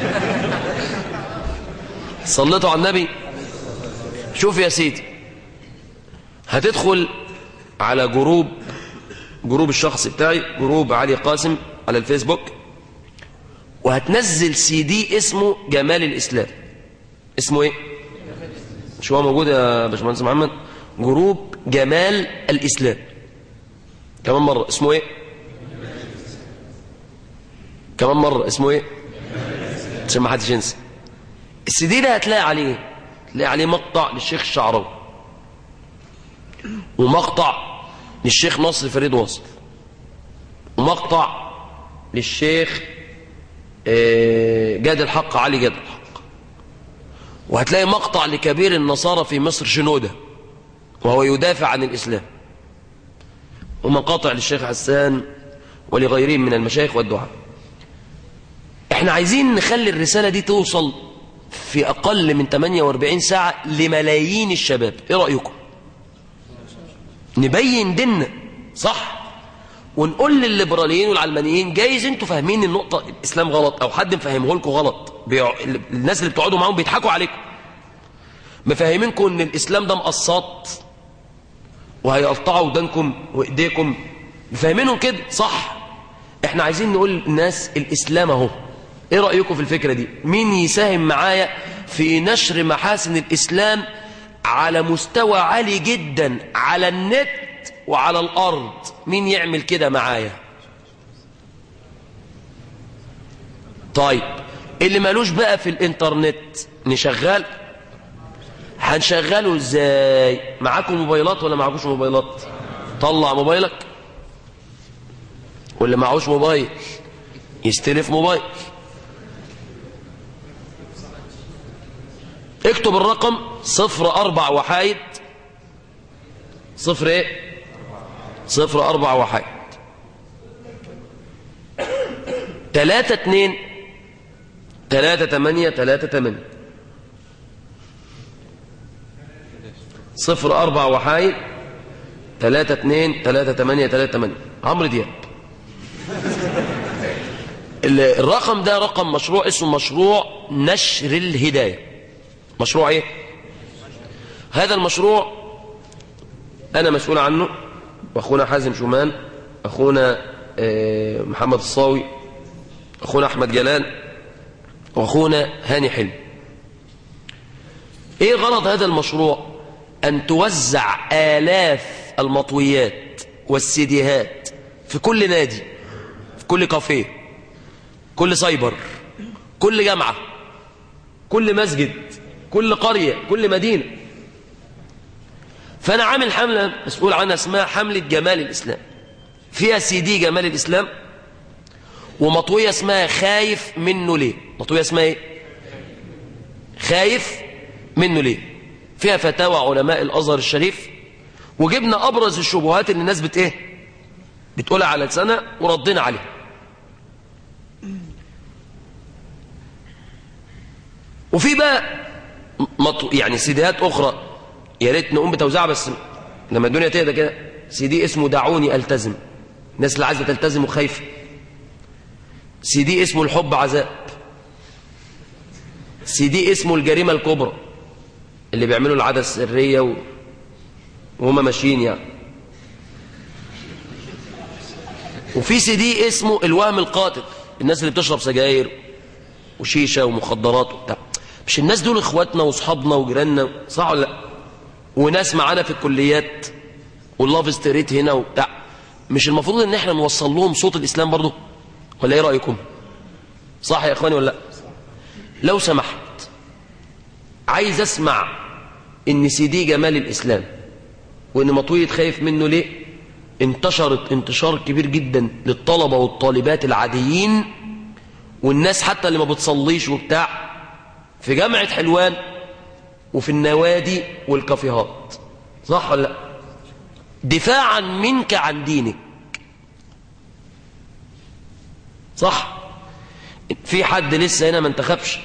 صليتوا على النبي شوف يا سيدي هتدخل على جروب جروب الشخص بتاعي جروب علي قاسم على الفيسبوك وهتنزل سي دي اسمه جمال الإسلام اسمه ايه مش هو موجود يا باشمهندس محمد جروب جمال الإسلام كمان مرة اسمه ايه كمان مرة اسمه ايه عشان ما حدش ينسى السي دي ده هتلاقي عليه تلاقي عليه مقطع للشيخ الشعراوي ومقطع للشيخ نصر فريد واصل ومقطع للشيخ جاد الحق علي جاد الحق وهتلاقي مقطع لكبير النصارى في مصر شنودة وهو يدافع عن الإسلام ومقاطع للشيخ حسان ولغيرهم من المشايخ والدعاء احنا عايزين نخلي الرسالة دي توصل في أقل من 48 ساعة لملايين الشباب ايه رأيكم نبين ديننا صح ونقول للليبراليين والعلمانيين جايز انتوا فاهمين النقطة الإسلام غلط أو حد مفهمه لكم غلط بيع... الناس اللي بتقعدوا معاهم بيضحكوا عليكم مفهمينكم ان الإسلام ده مقصات وهيقطعوا ودانكم وإيديكم مفهمينهم كده صح احنا عايزين نقول للناس الإسلام اهو ايه رأيكم في الفكرة دي مين يساهم معايا في نشر محاسن الإسلام على مستوى عالي جدا على النت وعلى الأرض مين يعمل كده معايا طيب اللي مالوش بقى في الانترنت نشغل هنشغله ازاي معاكم موبايلات ولا معاكوش موبايلات طلع موبايلك واللي معهوش موبايل يستلف موبايل اكتب الرقم صفر أربع وحايد صفر ايه صفر أربع وحايد تلاتة اتنين تلاتة تمانية تلاتة تمانية صفر أربع وحايد تلاتة اتنين تلاتة تمانية تلاتة تمانية عمرو دياب الرقم ده رقم مشروع اسمه مشروع نشر الهداية مشروع ايه هذا المشروع انا مسؤول عنه واخونا حازم شومان اخونا محمد الصاوي اخونا احمد جلال واخونا هاني حلم ايه غرض هذا المشروع ان توزع الاف المطويات والسيديهات في كل نادي في كل كافيه كل سايبر كل جامعة كل مسجد كل قرية كل مدينة فأنا عامل حملة مسؤول عنها اسمها حملة جمال الإسلام فيها سي دي جمال الإسلام ومطوية اسمها خايف منه ليه مطوية اسمها ايه خايف منه ليه فيها فتاوى علماء الأزهر الشريف وجبنا أبرز الشبهات اللي الناس بت ايه بتقولها على لسانها وردنا عليها وفي بقى مطو... يعني سيديات أخرى يا ريت نقوم بتوزيعها بس لما الدنيا تهدى كده سيدي اسمه دعوني ألتزم الناس اللي عايزة تلتزم وخايفة سيدي اسمه الحب عذاب سيدي اسمه الجريمة الكبرى اللي بيعملوا العادة السرية و... وهم ماشيين يعني وفي سيدي اسمه الوهم القاتل الناس اللي بتشرب سجاير وشيشة ومخدرات وبتاع مش الناس دول اخواتنا واصحابنا وجيراننا صح ولا لا وناس معانا في الكليات واللاف ستريت هنا وبتاع مش المفروض ان احنا نوصل لهم صوت الاسلام برضه ولا ايه رايكم صح يا اخواني ولا لا لو سمحت عايز اسمع ان سيدي جمال الاسلام وان مطوية خايف منه ليه انتشرت انتشار كبير جدا للطلبة والطالبات العاديين والناس حتى اللي ما بتصليش وبتاع في جامعة حلوان وفي النوادي والكافيهات صح ولا لا دفاعا منك عن دينك صح في حد لسه هنا ما انتخبش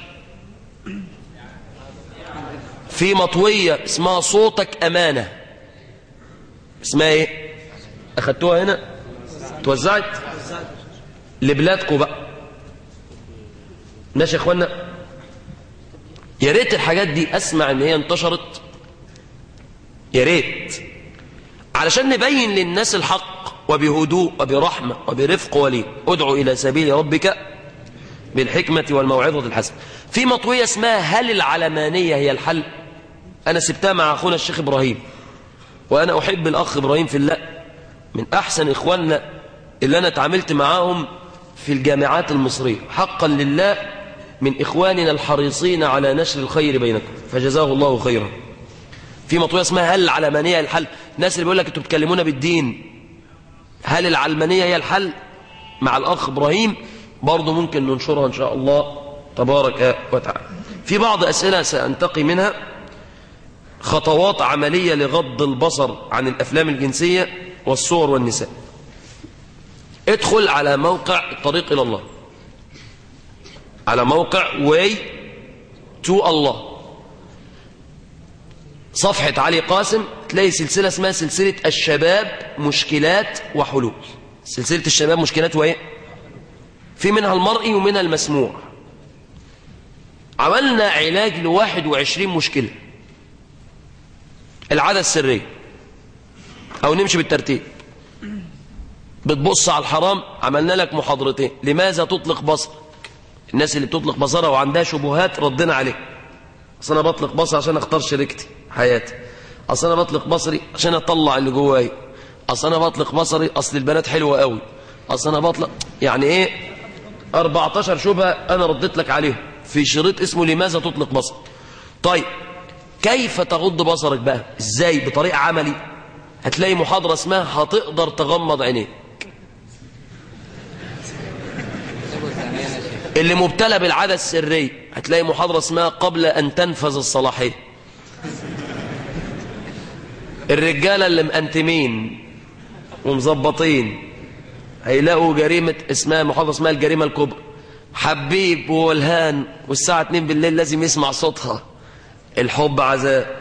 في مطوية اسمها صوتك أمانة اسمها ايه أخدتوها هنا توزعت لبلادكم بقى ماشي يا اخوانا يا ريت الحاجات دي اسمع ان هي انتشرت يا ريت علشان نبين للناس الحق وبهدوء وبرحمة وبرفق ولين ادعو إلى سبيل ربك بالحكمة والموعظة الحسنة في مطوية اسمها هل العلمانية هي الحل أنا سبتها مع أخونا الشيخ إبراهيم وأنا أحب الأخ إبراهيم في الله من أحسن إخواننا اللي أنا اتعاملت معاهم في الجامعات المصرية حقا لله من إخواننا الحريصين على نشر الخير بينكم فجزاه الله خيرا في مطوية اسمها هل العلمانية هي الحل الناس اللي بيقول لك انتوا بتكلمونا بالدين هل العلمانية هي الحل مع الأخ إبراهيم برضه ممكن ننشرها إن شاء الله تبارك وتعالى في بعض أسئلة سأنتقي منها خطوات عملية لغض البصر عن الأفلام الجنسية والصور والنساء ادخل على موقع الطريق إلى الله على موقع way to الله صفحة علي قاسم تلاقي سلسلة اسمها سلسلة الشباب مشكلات وحلول سلسلة الشباب مشكلات وإيه في منها المرئي ومنها المسموع عملنا علاج لواحد وعشرين مشكلة العادة السرية أو نمشي بالترتيب بتبص على الحرام عملنا لك محاضرتين لماذا تطلق بصرك الناس اللي بتطلق بصرها وعندها شبهات ردنا عليه اصل انا بطلق بصري عشان اختار شريكتي حياتي اصل انا بطلق بصري عشان اطلع اللي جواي اصل انا بطلق بصري اصل البنات حلوه قوي اصل انا بطلق يعني ايه 14 شبهه انا رديت لك عليهم في شريط اسمه لماذا تطلق بصرك طيب كيف تغض بصرك بقى ازاي بطريقه عملي هتلاقي محاضره اسمها هتقدر تغمض عينيك اللي مبتلى بالعادة السرية هتلاقي محاضرة اسمها قبل أن تنفذ الصلاحية الرجالة اللي مأنتمين ومظبطين هيلاقوا جريمة اسمها محاضرة اسمها الجريمة الكبرى حبيب والهان والساعة 2 بالليل لازم يسمع صوتها الحب عذاب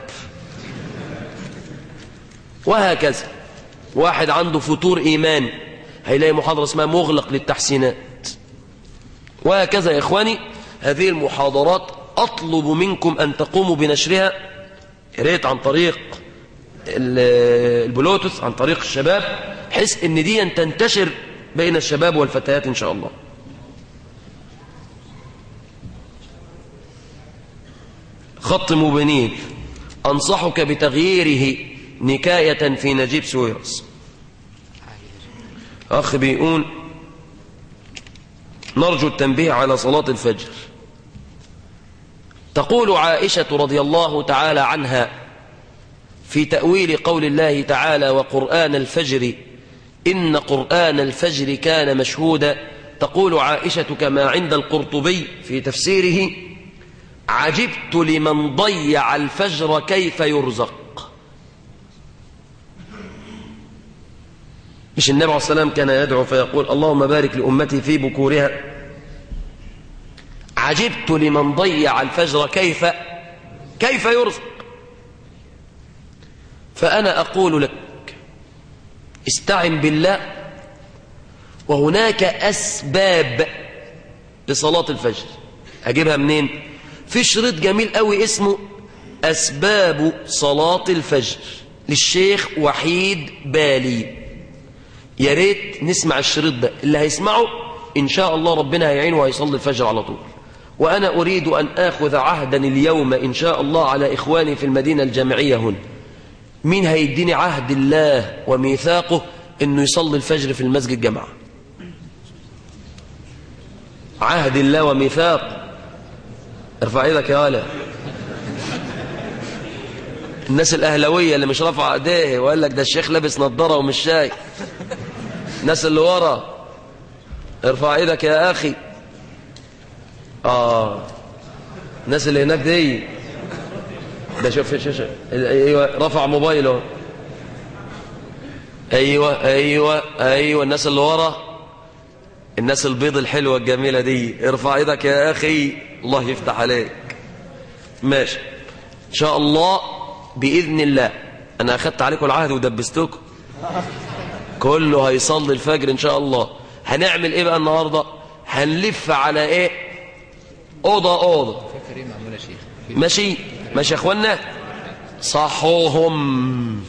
وهكذا واحد عنده فتور إيمان هيلاقي محاضرة اسمها مغلق للتحسينات وهكذا يا إخواني هذه المحاضرات أطلب منكم أن تقوموا بنشرها ريت عن طريق البلوتوث عن طريق الشباب حيث ان دي تنتشر بين الشباب والفتيات إن شاء الله خط مبينين أنصحك بتغييره نكاية في نجيب سويرس أخ بيقول نرجو التنبيه على صلاة الفجر تقول عائشة رضي الله تعالى عنها في تأويل قول الله تعالى وقرآن الفجر إن قرآن الفجر كان مشهودا تقول عائشة كما عند القرطبي في تفسيره عجبت لمن ضيع الفجر كيف يرزق مش النبي عليه السلام كان يدعو فيقول اللهم بارك لأمتي في بكورها عجبت لمن ضيع الفجر كيف كيف يرزق فأنا أقول لك استعن بالله وهناك أسباب لصلاة الفجر أجيبها منين في شريط جميل قوي اسمه أسباب صلاة الفجر للشيخ وحيد بالي يا ريت نسمع الشريط ده اللي هيسمعه إن شاء الله ربنا هيعينه وهيصلي الفجر على طول وأنا أريد أن آخذ عهدا اليوم إن شاء الله على إخواني في المدينة الجامعية هنا مين هيديني عهد الله وميثاقه إنه يصلي الفجر في المسجد جماعة عهد الله وميثاق ارفع ايدك يا ولا الناس الأهلوية اللي مش رافعه ايديه وقال لك ده الشيخ لابس نظارة ومش شايف الناس اللي ورا ارفع ايدك يا أخي آه الناس اللي هناك دي ده شوف شوف ايوه رفع موبايله ايوه ايوه ايوه الناس اللي ورا الناس البيض الحلوه الجميله دي ارفع ايدك يا اخي الله يفتح عليك ماشي ان شاء الله باذن الله انا اخدت عليكم العهد ودبستكم كله هيصلي الفجر ان شاء الله هنعمل ايه بقى النهارده هنلف على ايه اوضه اوضه ماشي ماشي يا اخوانا صحوهم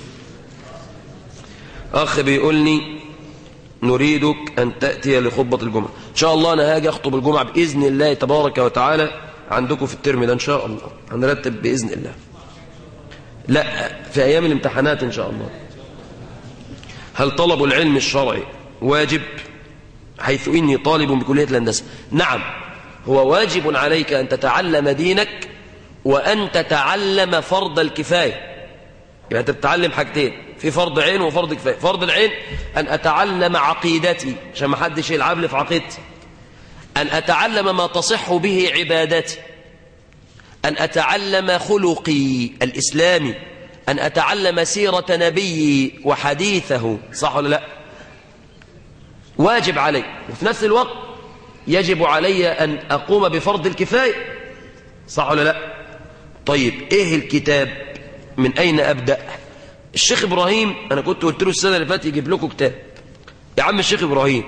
اخ بيقولني نريدك ان تاتي لخطبه الجمعه ان شاء الله انا هاجي اخطب الجمعه باذن الله تبارك وتعالى عندكم في الترم ده ان شاء الله هنرتب باذن الله لا في ايام الامتحانات ان شاء الله هل طلب العلم الشرعي واجب حيث اني طالب بكليه الهندسه نعم هو واجب عليك ان تتعلم دينك وأن تتعلم فرض الكفاية يعني أنت بتتعلم حاجتين في فرض عين وفرض كفاية فرض العين أن أتعلم عقيدتي عشان ما حدش يلعب لي في عقيدتي أن أتعلم ما تصح به عبادتي أن أتعلم خلقي الإسلامي أن أتعلم سيرة نبيي وحديثه صح ولا لا واجب علي وفي نفس الوقت يجب علي أن أقوم بفرض الكفاية صح ولا لا طيب إيه الكتاب من أين أبدأ الشيخ إبراهيم أنا كنت قلت له السنة اللي فاتت يجيب لكم كتاب يا عم الشيخ إبراهيم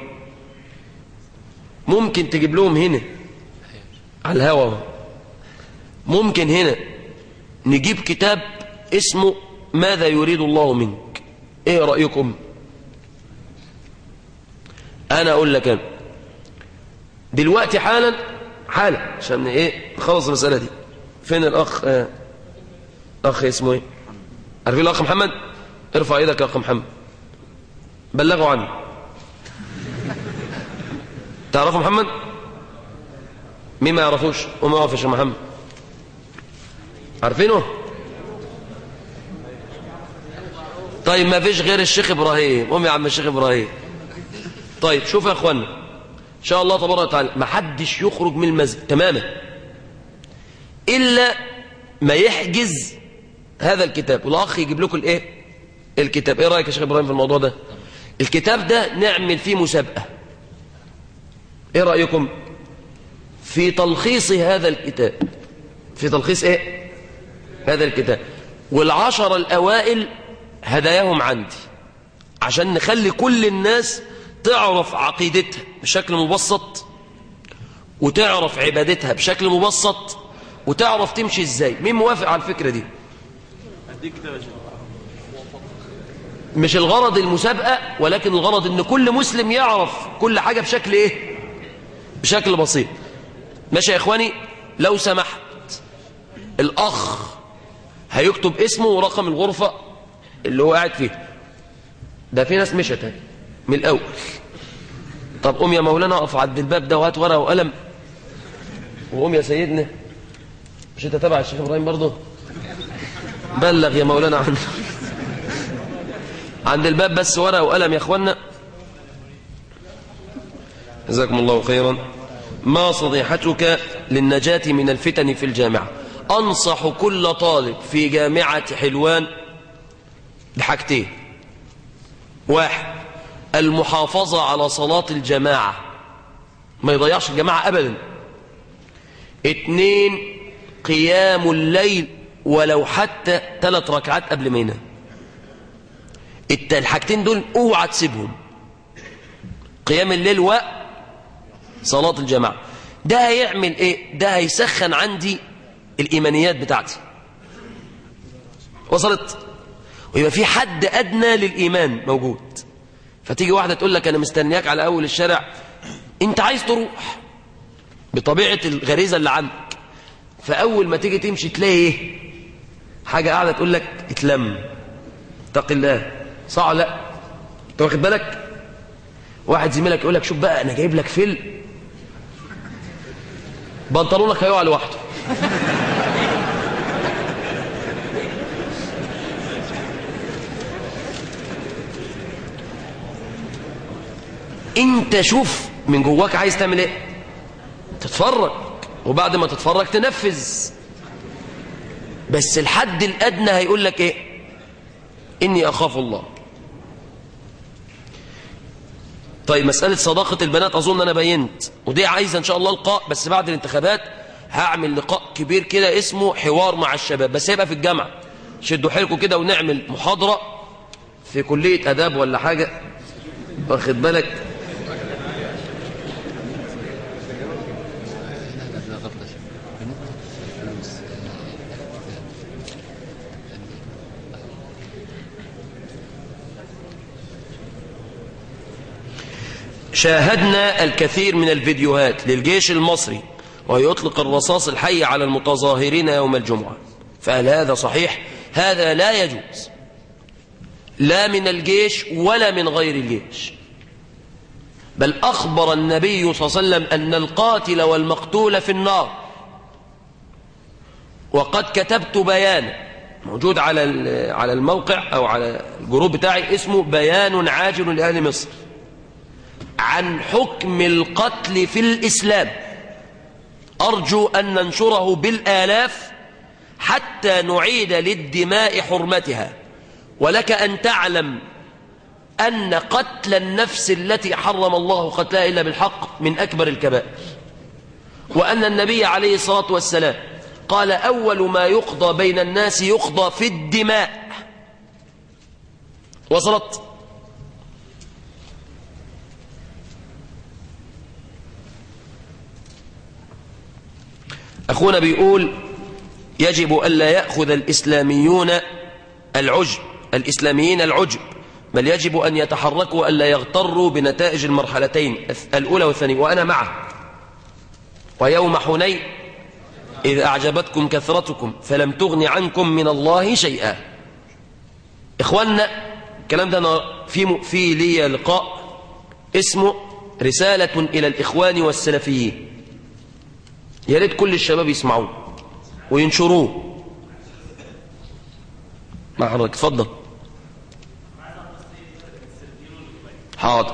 ممكن تجيب لهم هنا على الهوا ممكن هنا نجيب كتاب اسمه ماذا يريد الله منك ايه رأيكم انا اقول لك انا دلوقتي حالا حالا عشان ايه نخلص المسألة دي فين الاخ آه اخ اسمه ايه عارفين الاخ محمد ارفع ايدك يا اخ محمد بلغوا عني تعرفوا محمد مين ما يعرفوش وما يعرفش محمد عارفينه طيب ما فيش غير الشيخ ابراهيم قوم يا عم الشيخ ابراهيم طيب شوف يا اخوانا ان شاء الله تبارك وتعالى ما حدش يخرج من المسجد تماما الا ما يحجز هذا الكتاب والاخ يجيب لكم الايه الكتاب ايه رايك يا شيخ ابراهيم في الموضوع ده الكتاب ده نعمل فيه مسابقه ايه رايكم في تلخيص هذا الكتاب في تلخيص ايه هذا الكتاب والعشر الاوائل هداياهم عندي عشان نخلي كل الناس تعرف عقيدتها بشكل مبسط وتعرف عبادتها بشكل مبسط وتعرف تمشي ازاي مين موافق على الفكرة دي مش الغرض المسابقة ولكن الغرض ان كل مسلم يعرف كل حاجة بشكل ايه بشكل بسيط ماشي يا اخواني لو سمحت الاخ هيكتب اسمه ورقم الغرفة اللي هو قاعد فيها ده في ناس مشت اهي من الاول طب قوم يا مولانا اقف عند الباب ده وهات ورقه وقلم وقوم يا سيدنا مش انت تبع الشيخ ابراهيم برضه بلغ يا مولانا عند عند الباب بس ورقه وقلم يا اخوانا جزاكم الله خيرا ما صديحتك للنجاة من الفتن في الجامعة أنصح كل طالب في جامعة حلوان بحاجتين واحد المحافظة على صلاة الجماعة ما يضيعش الجماعة أبدا اتنين قيام الليل ولو حتى ثلاث ركعات قبل ما ينام الحاجتين دول اوعى تسيبهم قيام الليل وصلاة الجماعة ده هيعمل ايه ده هيسخن عندي الايمانيات بتاعتي وصلت ويبقى في حد ادنى للايمان موجود فتيجي واحده تقول لك انا مستنياك على اول الشارع انت عايز تروح بطبيعه الغريزه اللي عندك فاول ما تيجي تمشي تلاقي ايه حاجه قاعده تقول لك اتلم اتق الله صح ولا لا انت واخد بالك واحد زميلك يقول لك شوف بقى انا جايب لك فيل بنطلونك هيقع لوحده انت شوف من جواك عايز تعمل ايه تتفرج وبعد ما تتفرج تنفذ بس الحد الادنى هيقول لك ايه اني اخاف الله طيب مسألة صداقة البنات أظن أنا بينت ودي عايزة إن شاء الله لقاء بس بعد الانتخابات هعمل لقاء كبير كده اسمه حوار مع الشباب بس هيبقى في الجامعة شدوا حيلكم كده ونعمل محاضرة في كلية أداب ولا حاجة واخد بالك شاهدنا الكثير من الفيديوهات للجيش المصري ويطلق الرصاص الحي على المتظاهرين يوم الجمعة فهل هذا صحيح؟ هذا لا يجوز لا من الجيش ولا من غير الجيش بل أخبر النبي صلى الله عليه وسلم أن القاتل والمقتول في النار وقد كتبت بيانا موجود على على الموقع أو على الجروب بتاعي اسمه بيان عاجل لأهل مصر عن حكم القتل في الإسلام أرجو أن ننشره بالآلاف حتى نعيد للدماء حرمتها ولك أن تعلم أن قتل النفس التي حرم الله قتلها إلا بالحق من أكبر الكبائر وأن النبي عليه الصلاة والسلام قال أول ما يقضى بين الناس يقضى في الدماء وصلت أخونا بيقول يجب ألا يأخذ الإسلاميون العجب الإسلاميين العجب بل يجب أن يتحركوا ألا يغتروا بنتائج المرحلتين الأولى والثانية وأنا معه ويوم حنين إذ أعجبتكم كثرتكم فلم تغن عنكم من الله شيئا إخواننا الكلام ده أنا في, في لي لقاء اسمه رسالة إلى الإخوان والسلفيين يا ريت كل الشباب يسمعوه وينشروه مع حضرتك اتفضل حاضر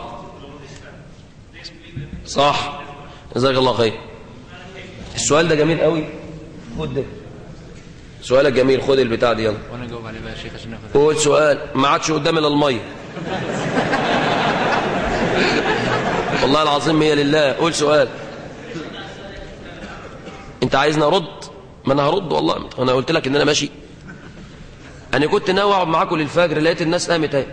صح جزاك الله خير السؤال ده جميل قوي خد ده سؤالك جميل خد البتاع دي يلا وانا اجاوب عليه بقى يا شيخ عشان ناخد قول سؤال ما عادش قدام الا الميه والله العظيم هي لله قول سؤال انت عايزني ارد ما انا هرد والله انا قلت لك ان انا ماشي انا كنت ناوي اقعد معاكم للفجر لقيت الناس قامت اهي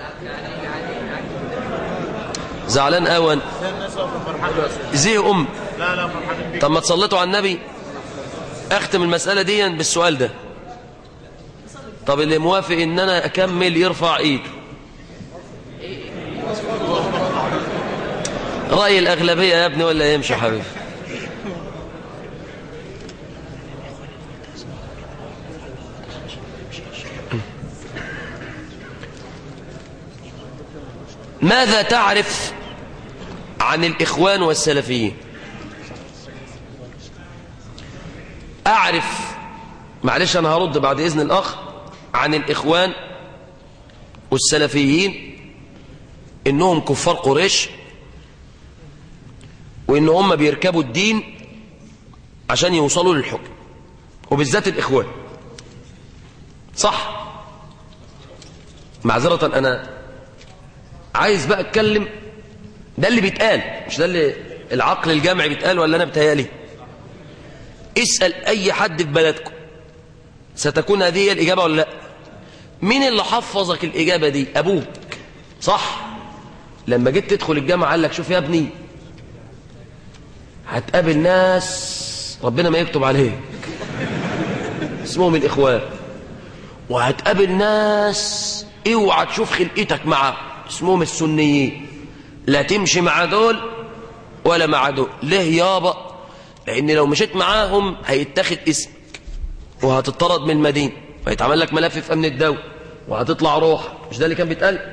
زعلان قوي أنا. زي ام لا لا فرحانين بيك طب ما تصليتوا على النبي اختم المسألة دي بالسؤال ده طب اللي موافق ان انا اكمل يرفع ايده رأي الأغلبية يا ابني ولا يمشي يا حبيبي ماذا تعرف عن الإخوان والسلفيين أعرف معلش أنا هرد بعد إذن الأخ عن الإخوان والسلفيين إنهم كفار قريش وإن هم بيركبوا الدين عشان يوصلوا للحكم وبالذات الإخوان صح معذرة أنا عايز بقى أتكلم ده اللي بيتقال مش ده اللي العقل الجامعي بيتقال ولا أنا بتهيالي اسأل أي حد في بلدكم ستكون هذه هي الإجابة ولا لا مين اللي حفظك الإجابة دي أبوك صح لما جيت تدخل الجامعة قال لك شوف يا ابني هتقابل ناس ربنا ما يكتب عليك اسمهم الإخوان وهتقابل ناس اوعى تشوف خلقتك معاهم اسمهم السنيين لا تمشي مع دول ولا مع دول ليه يابا لان لو مشيت معاهم هيتاخد اسمك وهتطرد من المدينه وهيتعمل لك ملف في امن الدوله وهتطلع روح مش ده اللي كان بيتقال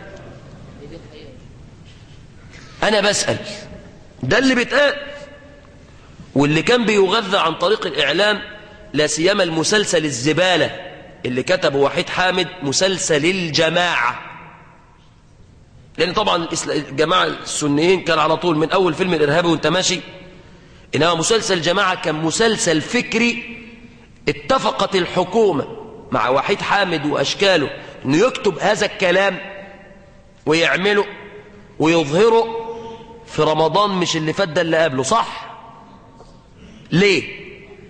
انا بسال ده اللي بيتقال واللي كان بيغذى عن طريق الاعلام لا سيما المسلسل الزباله اللي كتبه وحيد حامد مسلسل الجماعه لان طبعا الإسلا- الجماعه السنيين كان على طول من اول فيلم الارهابي وانت ماشي انما مسلسل جماعه كان مسلسل فكري اتفقت الحكومه مع وحيد حامد واشكاله انه يكتب هذا الكلام ويعمله ويظهره في رمضان مش اللي فات ده اللي قبله صح ليه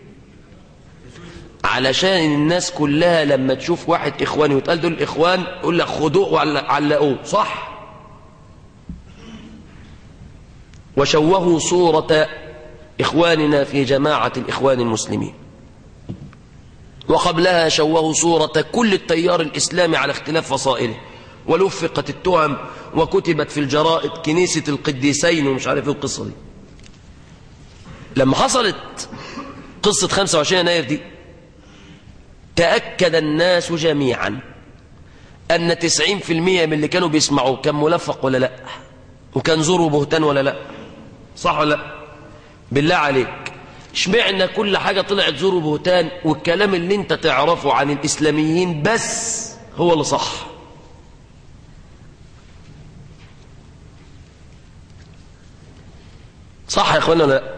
علشان الناس كلها لما تشوف واحد إخواني وتقال دول إخوان يقول لك خدوه وعلقوه صح وشوهوا صورة إخواننا في جماعة الإخوان المسلمين وقبلها شوهوا صورة كل التيار الإسلامي على اختلاف فصائله ولفقت التهم وكتبت في الجرائد كنيسة القديسين ومش عارف ايه القصة دي لما حصلت قصة 25 يناير دي تأكد الناس جميعا أن 90% من اللي كانوا بيسمعوه كان ملفق ولا لا وكان زور بهتان ولا لا صح ولا لا بالله عليك اشمعنا كل حاجة طلعت زور بهتان والكلام اللي انت تعرفه عن الإسلاميين بس هو اللي صح صح يا اخوانا ولا لا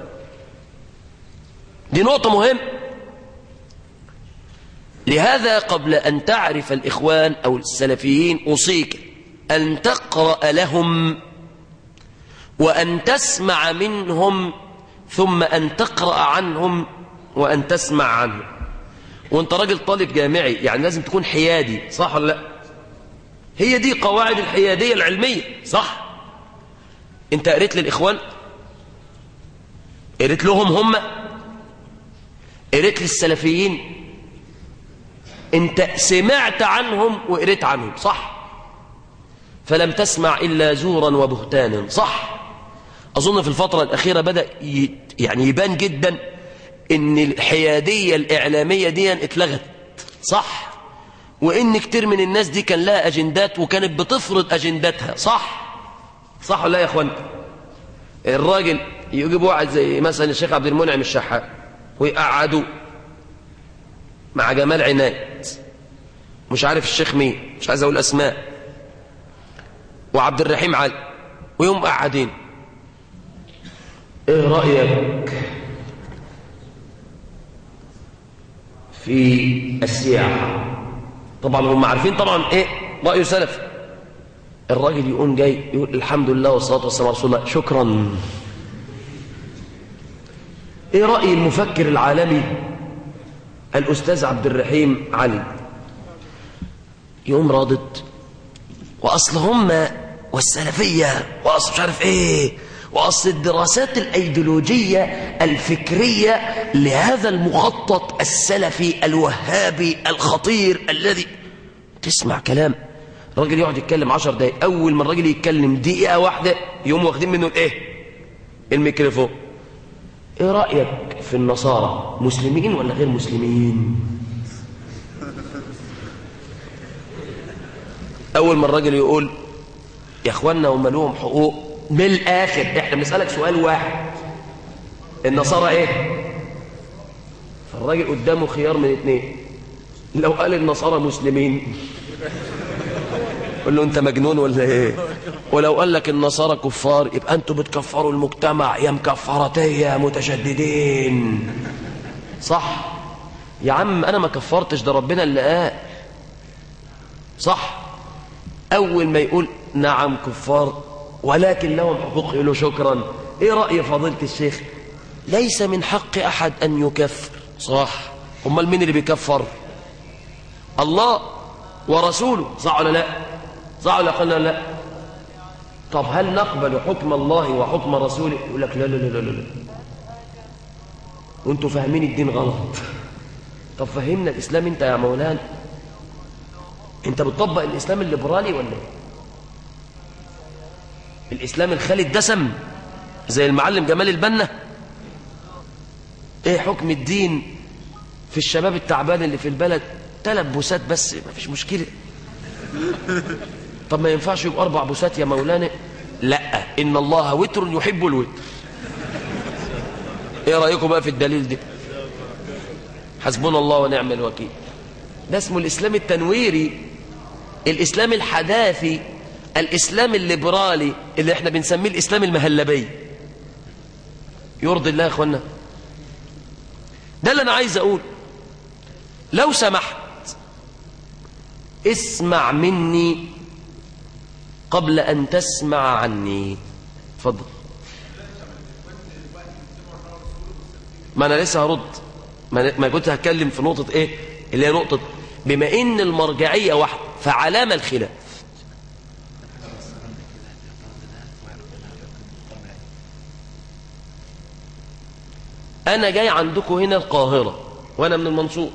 دي نقطة مهمة لهذا قبل أن تعرف الإخوان أو السلفيين أوصيك أن تقرأ لهم وأن تسمع منهم ثم أن تقرأ عنهم وأن تسمع عنهم وانت راجل طالب جامعي يعني لازم تكون حيادي صح ولا لا هي دي قواعد الحيادية العلمية صح انت قريت للإخوان قريت لهم هم قريت للسلفيين انت سمعت عنهم وقريت عنهم صح فلم تسمع إلا زورا وبهتانا صح أظن في الفترة الأخيرة بدأ ي... يعني يبان جدا ان الحيادية الإعلامية دي اتلغت صح وان كتير من الناس دي كان لها أجندات وكانت بتفرض أجنداتها صح صح ولا يا اخوان الراجل يجيب واحد زي مثلا الشيخ عبد المنعم الشحات ويقعدوا مع جمال عناد مش عارف الشيخ مين مش عايز اقول اسماء وعبد الرحيم علي ويوم قاعدين ايه رايك في السياحه طبعا هم عارفين طبعا ايه رايه سلف الراجل يقوم جاي يقول الحمد لله والصلاه والسلام على رسول الله شكرا ايه راي المفكر العالمي الاستاذ عبد الرحيم علي يقوم رادد واصل هم والسلفيه واصل مش عارف ايه واصل الدراسات الايديولوجيه الفكريه لهذا المخطط السلفي الوهابي الخطير الذي تسمع كلام الراجل يقعد يتكلم عشر دقايق اول ما الراجل يتكلم دقيقه واحده يقوم واخدين منه الايه الميكروفون ايه رايك في النصارى مسلمين ولا غير مسلمين اول ما الراجل يقول يا اخوانا هم لهم حقوق من الاخر احنا بنسالك سؤال واحد النصارى ايه فالراجل قدامه خيار من اتنين لو قال النصارى مسلمين قول له انت مجنون ولا ايه ولو قال لك النصارى كفار يبقى انتوا بتكفروا المجتمع يا مكفرتيه متشددين صح يا عم انا ما كفرتش ده ربنا اللي قال صح اول ما يقول نعم كفار ولكن لهم حقوق يقولوا شكرا ايه راي فضيله الشيخ ليس من حق احد ان يكفر صح امال مين اللي بيكفر الله ورسوله صح ولا لا صح ولا قلنا لا طب هل نقبل حكم الله وحكم رسوله يقول لك لا لا لا لا لا وانتوا فاهمين الدين غلط طب فهمنا الاسلام انت يا مولانا انت بتطبق الاسلام الليبرالي ولا ايه الاسلام الخالي الدسم زي المعلم جمال البنا ايه حكم الدين في الشباب التعبان اللي في البلد ثلاث بوسات بس ما فيش مشكله طب ما ينفعش يبقى اربع بوسات يا مولانا لا ان الله وتر يحب الوتر ايه رايكم بقى في الدليل ده حسبنا الله ونعم الوكيل ده اسمه الاسلام التنويري الاسلام الحداثي الاسلام الليبرالي اللي احنا بنسميه الاسلام المهلبي يرضي الله يا اخوانا ده اللي انا عايز اقول لو سمحت اسمع مني قبل ان تسمع عني اتفضل ما انا لسه هرد ما ما كنت هتكلم في نقطه ايه اللي هي نقطه بما ان المرجعيه واحده فعلامه الخلاف انا جاي عندكم هنا القاهره وانا من المنصور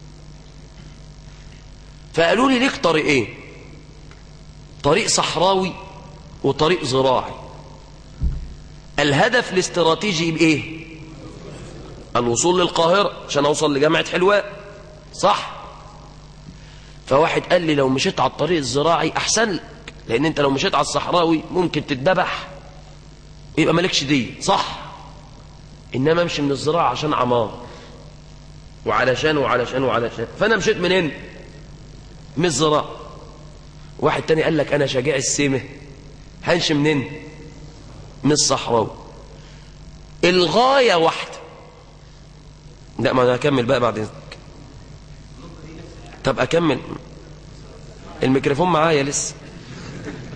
فقالوا لي ليك طريقين طريق صحراوي وطريق زراعي الهدف الاستراتيجي بايه الوصول للقاهره عشان اوصل لجامعه حلوان صح فواحد قال لي لو مشيت على الطريق الزراعي احسن لك لان انت لو مشيت على الصحراوي ممكن تتذبح يبقى مالكش دي صح انما امشي من الزراعه عشان عمار وعلشان وعلشان وعلشان فانا مشيت منين من الزراعه واحد تاني قال لك انا شجاع السيمه هنشي منين من الصحراوي الغايه واحده لا ما انا هكمل بقى بعد اذنك طب اكمل الميكروفون معايا لسه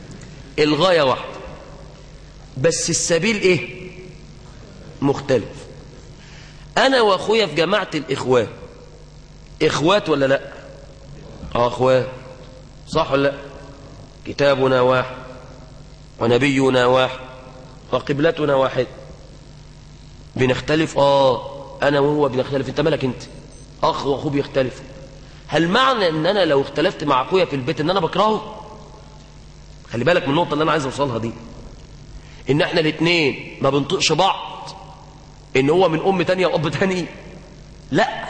الغاية واحدة بس السبيل ايه مختلف انا واخويا في جماعة الاخوان اخوات ولا لا اه اخوات صح ولا لا كتابنا واحد ونبينا واحد وقبلتنا واحد بنختلف اه انا وهو بنختلف انت مالك انت اخ واخوه بيختلفوا هل معنى ان انا لو اختلفت مع اخويا في البيت ان انا بكرهه خلي بالك من النقطه اللي انا عايز اوصلها دي ان احنا الاثنين ما بنطقش بعض ان هو من ام تانية واب تاني لا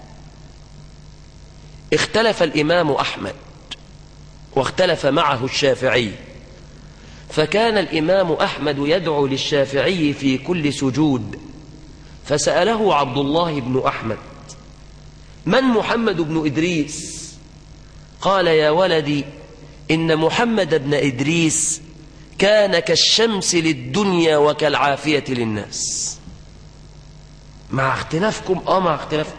اختلف الامام احمد واختلف معه الشافعي فكان الامام احمد يدعو للشافعي في كل سجود فساله عبد الله بن احمد من محمد بن ادريس قال يا ولدي ان محمد بن ادريس كان كالشمس للدنيا وكالعافيه للناس مع اختلافكم اه مع اختلافكم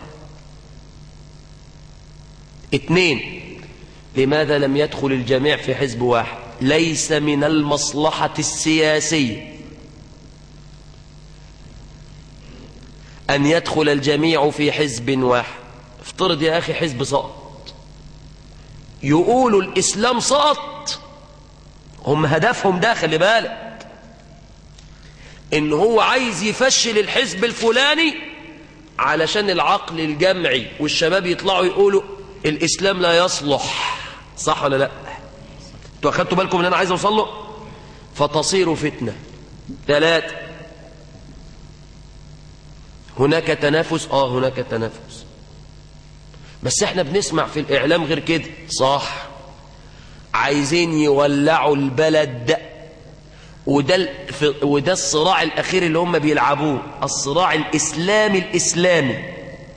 اتنين لماذا لم يدخل الجميع في حزب واحد ليس من المصلحة السياسية أن يدخل الجميع في حزب واحد افترض يا أخي حزب سقط يقولوا الإسلام سقط هم هدفهم ده خلي بالك إن هو عايز يفشل الحزب الفلاني علشان العقل الجمعي والشباب يطلعوا يقولوا الإسلام لا يصلح صح ولا لا انتوا أخدتوا بالكم اللي أنا عايز أوصل له فتصير فتنة ثلاثة هناك تنافس آه هناك تنافس بس احنا بنسمع في الإعلام غير كده صح عايزين يولعوا البلد وده ال- في- وده الصراع الأخير اللي هم بيلعبوه الصراع الإسلامي الإسلامي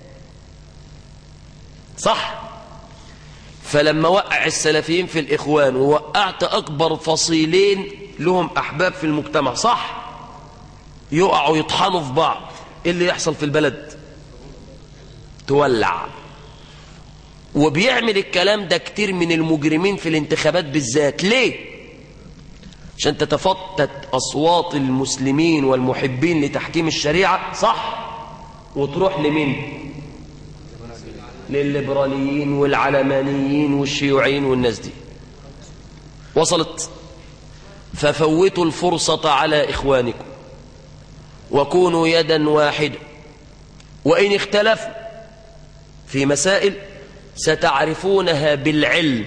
صح فلما وقع السلفيين في الإخوان ووقعت أكبر فصيلين لهم أحباب في المجتمع صح يقعوا يطحنوا في بعض إيه اللي يحصل في البلد تولع وبيعمل الكلام ده كتير من المجرمين في الانتخابات بالذات ليه عشان تتفتت أصوات المسلمين والمحبين لتحكيم الشريعة صح وتروح لمين للليبراليين والعلمانيين والشيوعيين والناس دي وصلت ففوتوا الفرصة على إخوانكم وكونوا يدا واحدة وإن اختلفوا في مسائل ستعرفونها بالعلم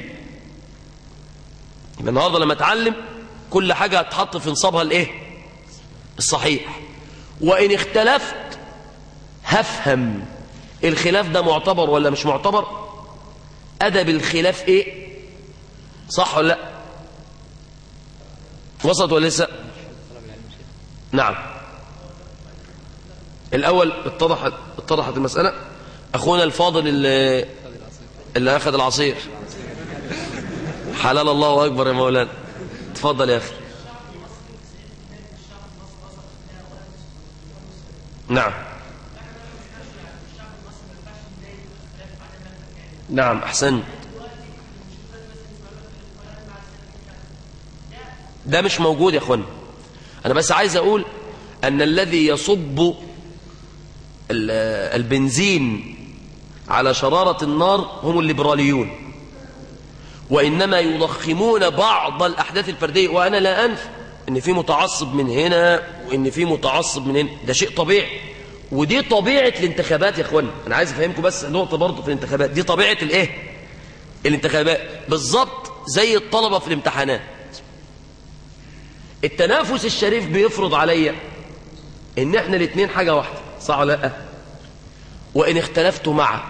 يبقى النهارده لما اتعلم كل حاجة هتحط في نصابها الايه الصحيح وإن اختلفت هفهم الخلاف ده معتبر ولا مش معتبر أدب الخلاف ايه صح ولا لا وسط ولا لسه نعم الأول اتضحت اتضحت المسألة أخونا الفاضل اللي, اللي أخذ العصير حلال الله أكبر يا مولانا تفضل يا أخي نعم نعم أحسنت ده مش موجود يا أخوانا أنا بس عايز أقول أن الذي يصب ال- البنزين على شرارة النار هم الليبراليون وإنما يضخمون بعض الأحداث الفردية وأنا لا أنف إن في متعصب من هنا وإن في متعصب من هنا ده شيء طبيعي ودي طبيعة الانتخابات يا إخوانا أنا عايز أفهمكم بس نقطة برضه في الانتخابات دي طبيعة الإيه الانتخابات بالظبط زي الطلبة في الامتحانات التنافس الشريف بيفرض عليا ان احنا الاثنين حاجة واحدة صح ولا لا وان اختلفت معك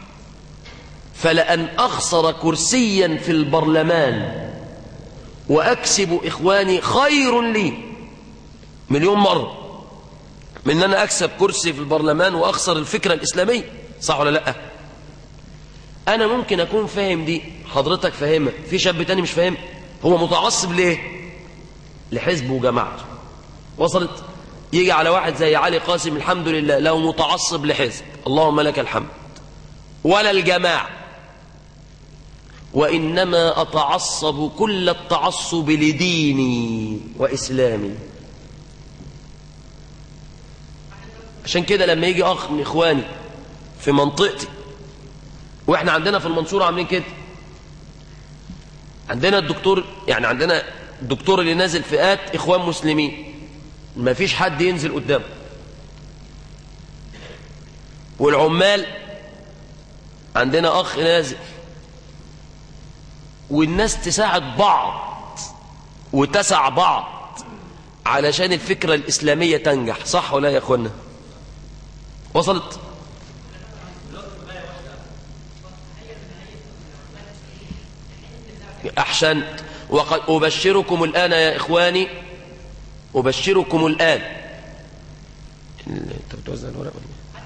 فلأن أخسر كرسيا في البرلمان وأكسب إخواني خير لي مليون مرة من أن أنا أكسب كرسي في البرلمان وأخسر الفكرة الإسلامية صح ولا لا أنا ممكن أكون فاهم دي حضرتك فاهمها في شاب تاني مش فاهم هو متعصب ليه لحزب وجماعته وصلت يجي على واحد زي علي قاسم الحمد لله لو متعصب لحزب اللهم لك الحمد ولا الجماعة وإنما أتعصب كل التعصب لديني وإسلامي عشان كده لما يجي أخ من إخواني في منطقتي وإحنا عندنا في المنصورة عاملين كده عندنا الدكتور يعني عندنا الدكتور اللي نازل فئات إخوان مسلمين ما فيش حد ينزل قدامه والعمال عندنا أخ نازل والناس تساعد بعض وتسع بعض علشان الفكرة الإسلامية تنجح صح ولا يا أخوانا وصلت أحسنت وقد أبشركم الآن يا إخواني أبشركم الآن أنت بتوزع الورق ولا إيه؟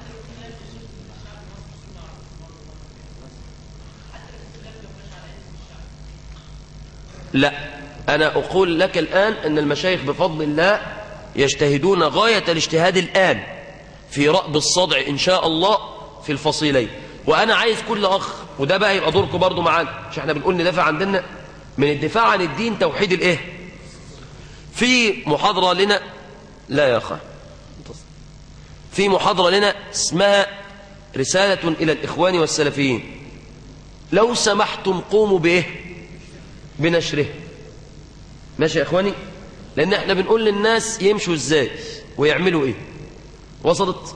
لا أنا أقول لك الآن أن المشايخ بفضل الله يجتهدون غاية الاجتهاد الآن في رأب الصدع إن شاء الله في الفصيلين وأنا عايز كل أخ وده بقى يبقى دوركم برضو معانا مش احنا بنقول ندافع عندنا من الدفاع عن الدين توحيد الايه في محاضرة لنا لا يا أخي في محاضرة لنا اسمها رسالة إلى الإخوان والسلفيين لو سمحتم قوموا بإيه بنشره ماشي يا إخواني لأن احنا بنقول للناس يمشوا إزاي ويعملوا إيه وصلت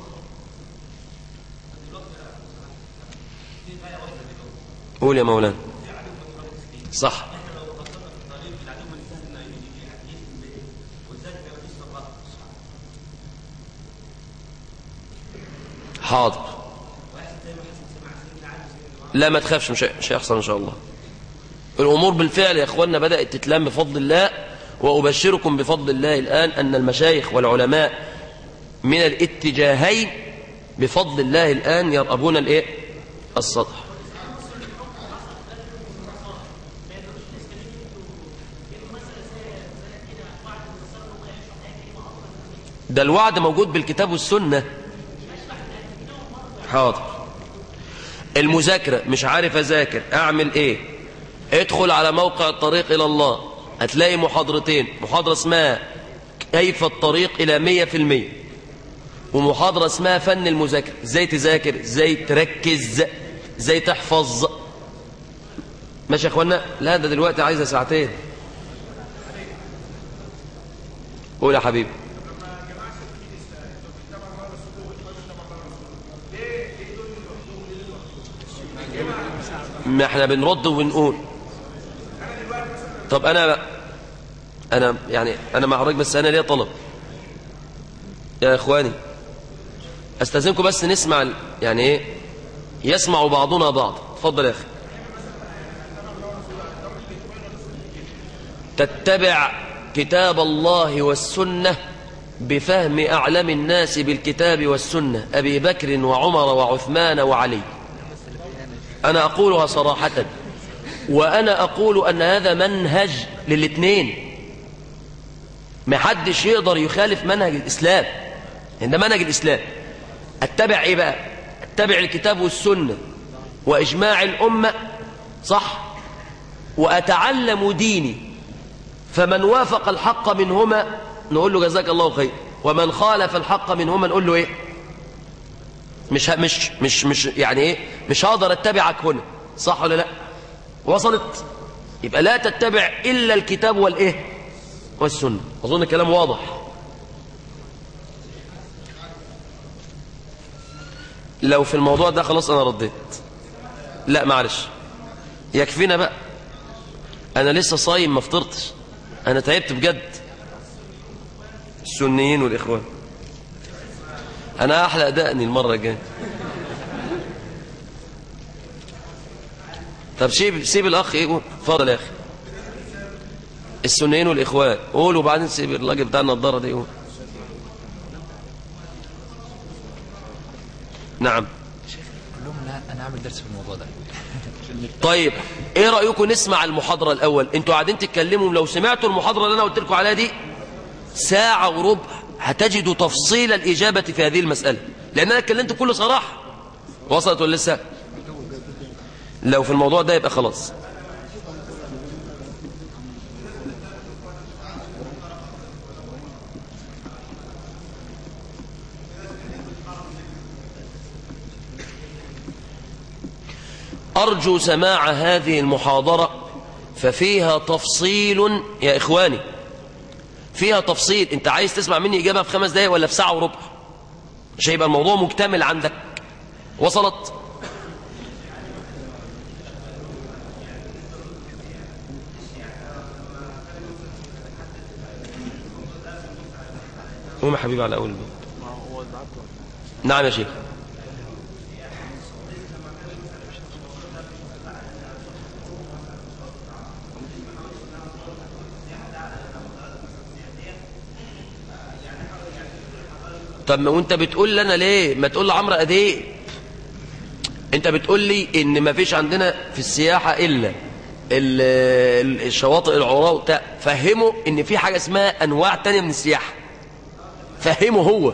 قول يا مولانا صح حاضر لا ما تخافش مش مش هيحصل ان شاء الله الامور بالفعل يا اخواننا بدات تتلم بفضل الله وابشركم بفضل الله الان ان المشايخ والعلماء من الاتجاهين بفضل الله الان يرأبون الايه السطح ده الوعد موجود بالكتاب والسنة حاضر المذاكرة مش عارف أذاكر أعمل إيه ادخل على موقع الطريق إلى الله هتلاقي محاضرتين محاضرة اسمها كيف الطريق إلى مية في المية ومحاضرة اسمها فن المذاكرة ازاي تذاكر ازاي تركز ازاي تحفظ ماشي يا اخوانا لا ده دلوقتي عايزة ساعتين قول يا حبيبي ما احنا بنرد وبنقول طب انا انا يعني انا مع حضرتك بس انا ليا طلب يا اخواني استاذنكم بس نسمع ال- يعني ايه يسمع بعضنا بعض اتفضل يا اخي تتبع كتاب الله والسنه بفهم اعلم الناس بالكتاب والسنه ابي بكر وعمر وعثمان وعلي أنا أقولها صراحة وأنا أقول أن هذا منهج للاثنين ما حدش يقدر يخالف منهج الإسلام إن ده منهج الإسلام اتبع إيه بقى اتبع الكتاب والسنة وإجماع الأمة صح وأتعلم ديني فمن وافق الحق منهما نقول له جزاك الله خير ومن خالف الحق منهما نقول له إيه مش ه- مش مش مش يعني ايه مش هقدر اتبعك هنا صح ولا لا وصلت يبقى لا تتبع الا الكتاب والايه والسنه اظن الكلام واضح لو في الموضوع ده خلاص انا رديت لا معلش يكفينا بقى انا لسه صايم ما فطرتش انا تعبت بجد السنيين والاخوان انا احلق دقني المره الجايه طب سيب سيب الاخ ايه قول. اتفضل يا اخي السنيين والاخوان قول وبعدين سيب الراجل بتاع النضاره ده يقول نعم قول لهم لا انا هعمل درس في الموضوع ده طيب ايه رايكم نسمع المحاضره الاول انتوا قاعدين تتكلموا لو سمعتوا المحاضره اللي انا قلت لكم عليها دي ساعه وربع هتجدوا تفصيل الاجابه في هذه المساله لان انا اتكلمت بكل صراحه وصلت ولا لسه لو في الموضوع ده يبقى خلاص أرجو سماع هذه المحاضرة ففيها تفصيل يا إخواني فيها تفصيل أنت عايز تسمع مني إجابة في خمس دقايق ولا في ساعة وربع مش هيبقى الموضوع مكتمل عندك وصلت قوم يا حبيبي على أول الباب نعم يا شيخ طب ما وانت بتقول لنا ليه ما تقول لعمرو اديب انت بتقول لي ان ما فيش عندنا في السياحه الا ال- ال- الشواطئ العراء وبتاع فهمه ان في حاجه اسمها انواع تانية من السياحه فهمه هو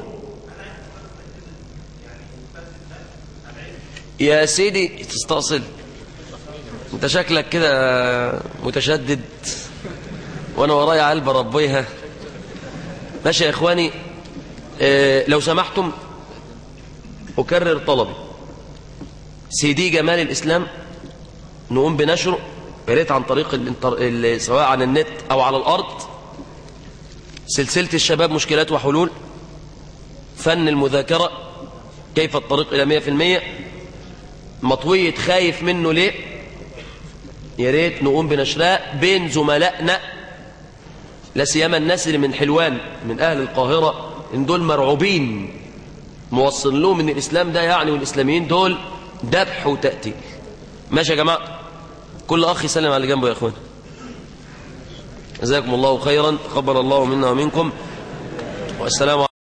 يا سيدي تستأصل انت شكلك كده متشدد وانا ورايا علبة ربيها ماشي يا اخواني اه لو سمحتم اكرر طلبي سيدي جمال الاسلام نقوم بنشره يا ريت عن طريق الانتر... ال- سواء عن النت او على الارض سلسلة الشباب مشكلات وحلول فن المذاكرة كيف الطريق إلى مية في المية مطوية خايف منه ليه يا ريت نقوم بنشرها بين زملائنا لا سيما الناس اللي من حلوان من أهل القاهرة إن دول مرعوبين موصل لهم ان الإسلام ده يعني والإسلاميين دول ذبح وتقتيل ماشي يا جماعة كل أخ يسلم على اللي جنبه يا إخوان جزاكم الله خيرا تقبل الله منا ومنكم والسلام